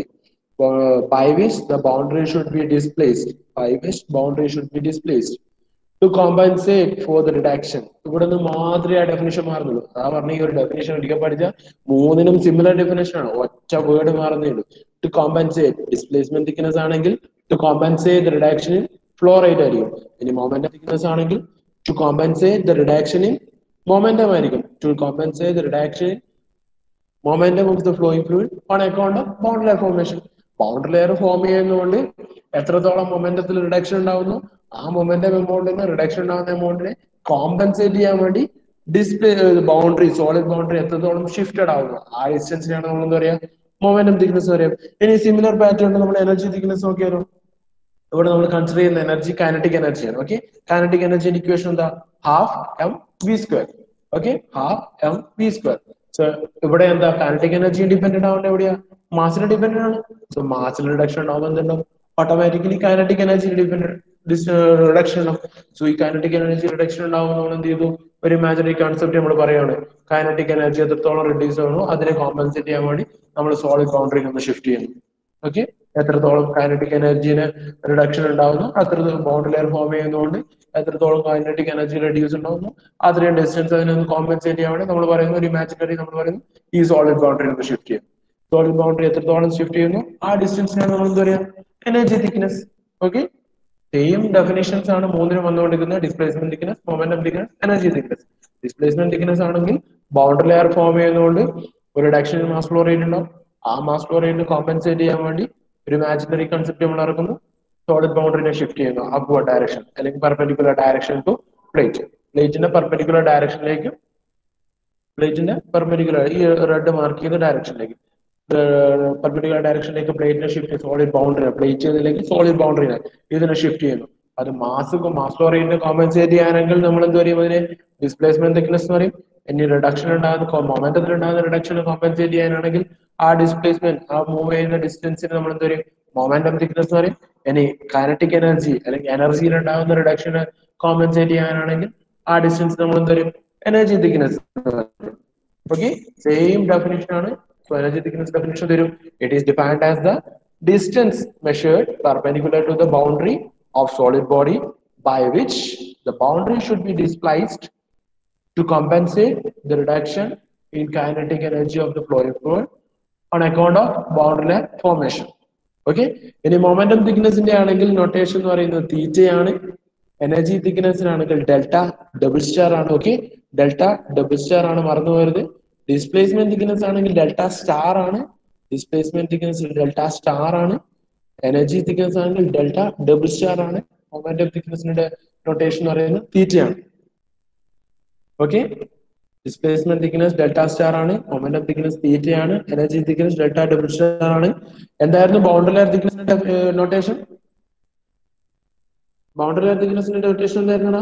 by which the boundary should be displaced by which boundary should be displaced to compensate for the reduction ഇവിടെ നിന്ന് മാത്രമേ ആ definition മാറുന്നുള്ളൂ ആ പറഞ്ഞ ഈ ഒരു definition ഒരിക്കൽ പഠിച്ച മൂന്നിനും സിമിലർ ഡെഫിനേഷൻ ആണ് ഒറ്റ വേർഡ് മാറുന്നേ ഉള്ളൂ ടു കോമ്പൻസേറ്റ് ഡിസ്പ്ലേസ്മെന്റ് തിക്നെസ് ആണെങ്കിൽ to compensate reduction in flow rate ആയിരിക്കും ഇനി മൊമെന്റ് തിക്നെസ് ആണെങ്കിൽ to compensate the reduction in momentum ആയിരിക്കും to compensate the reduction in momentum of the flowing fluid on account of boundary layer formation boundary layer form ചെയ്യുന്നതുകൊണ്ട് എത്രത്തോളം മൊമെന്റത്തിൽ reduction ഉണ്ടാവുന്നു ആ momentum എമൗണ്ടിന് reduction ഉണ്ടാകുന്ന എമൗണ്ടിനെ compensate ചെയ്യാൻ വേണ്ടി display boundary solid boundary എത്രത്തോളം shifted ആവുന്നു ആ ഡിസ്റ്റൻസിനാണ് നമ്മൾ എന്താ പറയാ മൊമെന്റം തിക്നെസ് പറയാം ഇനി സിമിലർ പാറ്റേൺ നമ്മൾ എനർജി തിക്നെസ് നോക്കിയാലോ ഇവിടെ നമ്മൾ കൺസിഡർ ചെയ്യുന്ന എനർജി കൈനറ്റിക് എനർജിയാണ് ഓക്കെ കൈനറ്റിക് എനർജിന്റെ ഇക്വേഷൻ എന്താ half M V square okay half M V square so ഇവിടെ എന്താ കൈനറ്റിക് എനർജി ഡിപെൻഡന്റ് ആവേണ്ട എവിടെയാ മാസിന് ഡിപെൻഡന്റ് ആണ് സോ മാസിൽ റിഡക്ഷൻ ഉണ്ടാവുമ്പോൾ എന്തുണ്ടാവും automatically kinetic energy dependent reduction ഉണ്ടാവും സോ ഈ കൈനറ്റിക് എനർജി റിഡക്ഷൻ ഉണ്ടാവുമ്പോൾ നമ്മൾ എന്ത് ചെയ്തു ഒരു ഇമാജിനറി കോൺസെപ്റ്റ് നമ്മൾ പറയാണ് കൈനറ്റിക് എനർജി എത്രത്തോളം റിഡ്യൂസ് ആണോ അതിനെ കോമ്പൻസേറ്റ് ചെയ്യാൻ വേണ്ടി നമ്മൾ സോളിഡ് ബൗണ്ടറി ഒന്ന് ഷിഫ്റ്റ് ചെയ്യുന്നു ഓക്കെ എത്രത്തോളം കൈനറ്റിക് എനർജിന് റിഡക്ഷൻ ഉണ്ടാവുന്നു അത്ര ബൗണ്ടറി ലെയർ ഫോം ചെയ്യുന്നതുകൊണ്ട് എത്രത്തോളം കൈനറ്റിക് എനർജി റെഡ്യൂസ് ഉണ്ടാവുന്നു അത്രയും ഡിസ്റ്റൻസ് അതിനൊന്ന് കോമ്പൻസേറ്റ് ചെയ്യാൻ വേണ്ടി നമ്മൾ പറയുന്ന ഒരു ഇമാജിനറി നമ്മൾ പറയുന്നു ഈ സോളിഡ് ബൗണ്ടറി ഒന്ന് ഷിഫ്റ്റ് ചെയ്യും സോളിഡ് ബൗണ്ടറി എത്രത്തോളം ഷിഫ്റ്റ് ചെയ്യുന്നു ആ ഡിസ്റ്റൻസിനാണ് നമ്മൾ എന്താ പറയുക energy thickness okay same definitions ആണ് മൂന്നിനും വന്നുകൊണ്ടിരിക്കുന്നത് displacement thickness momentum thickness energy thickness displacement thickness ആണെങ്കിൽ ബൗണ്ടറി ലെയർ ഫോം ചെയ്യുന്നതുകൊണ്ട് ഒരു reduction in mass flow rate ഉണ്ടാവും ആ മാസ് ഫ്ലോ റേറ്റ് കോമ്പൻസേറ്റ് ചെയ്യാൻ വേണ്ടി ഒരു ഇമാജിനറി കൺസെപ്റ്റ് നമ്മൾ ഇറക്കുന്നു സോളിഡ് ബൗണ്ടറിനെ ഷിഫ്റ്റ് ചെയ്യുന്നു അപ്വേർഡ് ഡയറക്ഷൻ അല്ലെങ്കിൽ പെർപെൻഡിക്കുലർ ഡയറക്ഷൻ ടു പ്ലേറ്റ് പ്ലേറ്റിന്റെ പെർപെൻഡിക്കുലർ ഡയറക്ഷനിലേക്ക് പ്ലേറ്റിന്റെ പെർപെൻഡിക്കുലർ ഈ റെഡ് മാർക്ക് ചെയ്ത ഡയറക്ഷനിലേക്ക് പെർപെൻഡിക്കുലർ ഡയറക്ഷനിലേക്ക് പ്ലേറ്റിനെ ഷിഫ്റ്റ് സോളിഡ് ബൗണ്ടറി പ്ലേറ്റ് ചെയ്തതിലേക്ക് സോളിഡ് ബൗണ്ടറിനെ ഇതിനെ ഷിഫ്റ്റ് ചെയ്യുന്നു അത് മാസ് മാസ് ഫ്ലോ റേറ്റിനെ കോമ്പൻസേറ്റ് ചെയ്യാനെങ്കിൽ നമ്മൾ എന്ത് പറയും അതിനെ ഡിസ്പ്ലേസ്മെന്റ് തിക്നെസ് എന്ന് പറയും ഇനി റിഡക്ഷൻ ഉണ്ടാകുന്ന മൊമെന്റത്തിൽ ഉണ്ടാകുന്ന റിഡക്ഷൻ കോമ്പൻസേറ്റ് ചെയ്യാനാണെങ്കിൽ ആ ഡിസ്പ്ലേസ്മെന്റ് ആ മൂവ് ചെയ്യുന്ന ഡിസ്റ്റൻസിന് നമ്മൾ എന്ത് പറയും മൊമെന്റം തിക്നെസ് എന്ന് പറയും ഇനി കൈനറ്റിക് എനർജി അല്ലെങ്കിൽ എനർജിയിൽ ഉണ്ടാകുന്ന റിഡക്ഷന് കോമ്പൻസേറ്റ് ചെയ്യാനാണെങ്കിൽ ആ ഡിസ്റ്റൻസ് നമ്മൾ എന്ത് പറയും energy thickness okay same definition ആണ് സോ എനർജി തിക്നെസ് ഡെഫിനിഷൻ തരും it is defined as the distance measured perpendicular to the boundary of solid body by which the boundary should be displaced to compensate the reduction in kinetic energy of the flowing fluid on account of boundary layer formation. Okay ഇനി momentum തിക്നെസിന്റെ ആണെങ്കിൽ notation എന്ന് പറയുന്നത് തീറ്റയാണ് energy തിക്നെസ്സിനാണെങ്കിൽ delta double star ആണ് okay delta double star ആണ് മറന്നു പോയത് ഡിസ്പ്ലേസ്മെന്റ് തിക്നെസ് ആണെങ്കിൽ ഡെൽറ്റ സ്റ്റാർ ആണ് ഡിസ്പ്ലേസ്മെന്റ് തിക്നെസ് ഡെൽറ്റ സ്റ്റാർ ആണ് എനർജി തിക്നെസ് ആണെങ്കിൽ ഡെൽറ്റ ഡബിൾ സ്റ്റാർ ആണ് മൊമെന്റം തിക്നെസിന്റെ നൊട്ടേഷൻ എന്ന് പറയുന്നത് തീറ്റയാണ് okay displacement thickness delta star ആണ് മൊമെന്റം തിക്നെസ് തീറ്റ ആണ് energy thickness delta double star ആണ് എന്തായിരുന്നു ബൗണ്ടറി ലെയർ തിക്നെസിന്റെ നൊട്ടേഷൻ ബൗണ്ടറി ലെയർ തിക്നെസിന്റെ നൊട്ടേഷൻ എന്തായിരുന്നടാ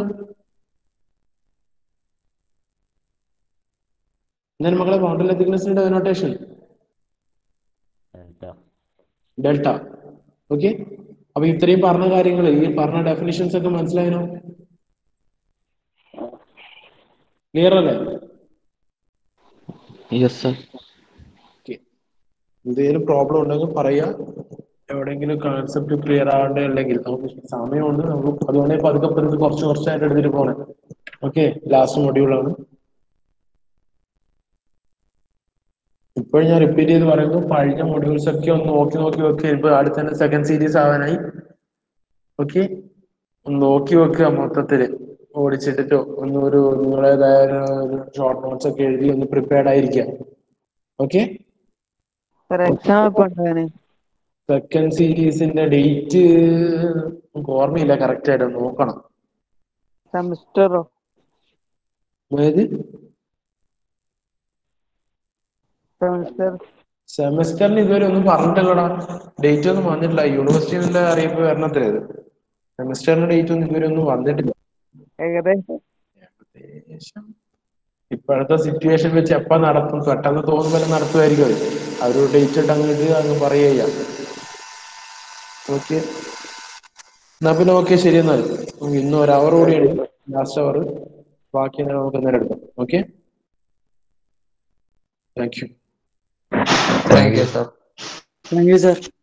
എന്താണ് മക്കളെ ബൗണ്ടറി ലെയർ തിക്നെസിന്റെ നൊട്ടേഷൻ ഡെൽറ്റ ഓക്കെ അപ്പൊ ഇത്രയും പറഞ്ഞ കാര്യങ്ങൾ ഈ പറഞ്ഞ ഡെഫിനിഷൻസ് ഒക്കെ മനസ്സിലായനോ ക്ലിയർ അല്ലേ യെസ് സർ എന്തെങ്കിലും പ്രോബ്ലം ഉണ്ടെങ്കിൽ പറയാ എവിടെയെങ്കിലും കോൺസെപ്റ്റ് ക്ലിയർ ആവേണ്ട ഉണ്ടെങ്കിൽ നമുക്ക് സമയമുണ്ട് നമുക്ക് അതുകൊണ്ട് പതുക്കെ പതുക്കെ കുറച്ച് കുറച്ചായിട്ട് എടുത്തിട്ട് പോണേ ഓക്കെ ലാസ്റ്റ് മൊഡ്യൂളാണ് ഇപ്പോഴും ഞാൻ റിപ്പീറ്റ് ചെയ്ത് പറയുന്നു പഴയ മൊഡ്യൂൾസ് ഒക്കെ ഒന്ന് നോക്കി നോക്കി നോക്കി ഇപ്പൊ അടുത്ത തന്നെ സെക്കൻഡ് സീരീസ് ആവാനായി ഓക്കെ ഒന്ന് നോക്കി വെക്കുക മൊത്തത്തില് ഓടിച്ചിട്ടിട്ടോ ഒന്ന് ഒരു നിങ്ങളേതായ ഷോർട്ട് നോട്ട്സ് ഒക്കെ എഴുതി ഒന്ന് പ്രിപ്പയർഡ് ആയിരിക്കുക ഓക്കെ എക്സാം എപ്പോ ഉണ്ടാകാന് സെക്കൻഡ് സീരീസിന്റെ ഡേറ്റ് നമുക്ക് ഓർമ്മയില്ല കറക്റ്റ് ആയിട്ട് നോക്കണം സെമിസ്റ്ററോ അതായത് സെമിസ്റ്റർ സെമസ്റ്ററിന് ഇതുവരെ ഒന്നും പറഞ്ഞിട്ടില്ലടാ ഡേറ്റ് ഒന്നും വന്നിട്ടില്ല യൂണിവേഴ്സിറ്റിയുടെ അറിയിപ്പ് വരണത്രേ ഇത് സെമസ്റ്ററിന്റെ ഡേറ്റ് ഒന്നും ഇതുവരെ ഒന്നും വന്നിട്ടില്ല ഏകദേശം ഏകദേശം ഇപ്പോഴത്തെ സിറ്റുവേഷൻ വെച്ച് എപ്പ നടത്തും പെട്ടെന്ന് തോന്നുമ്പോൾ നടത്തുമായിരിക്കും അവര് അവര് ഡേറ്റ് ഇട്ട് അങ്ങോട്ട് അങ്ങ് പറയുക ഓക്കെ എന്നാ പിന്നെ ഓക്കെ ശരി എന്നാൽ നമുക്ക് ഇന്ന് ഒരു അവർ കൂടിയുണ്ട് ലാസ്റ്റ് അവർ ബാക്കി നമുക്ക് നേരം എടുക്കാം okay thank you thank you sir thank you sir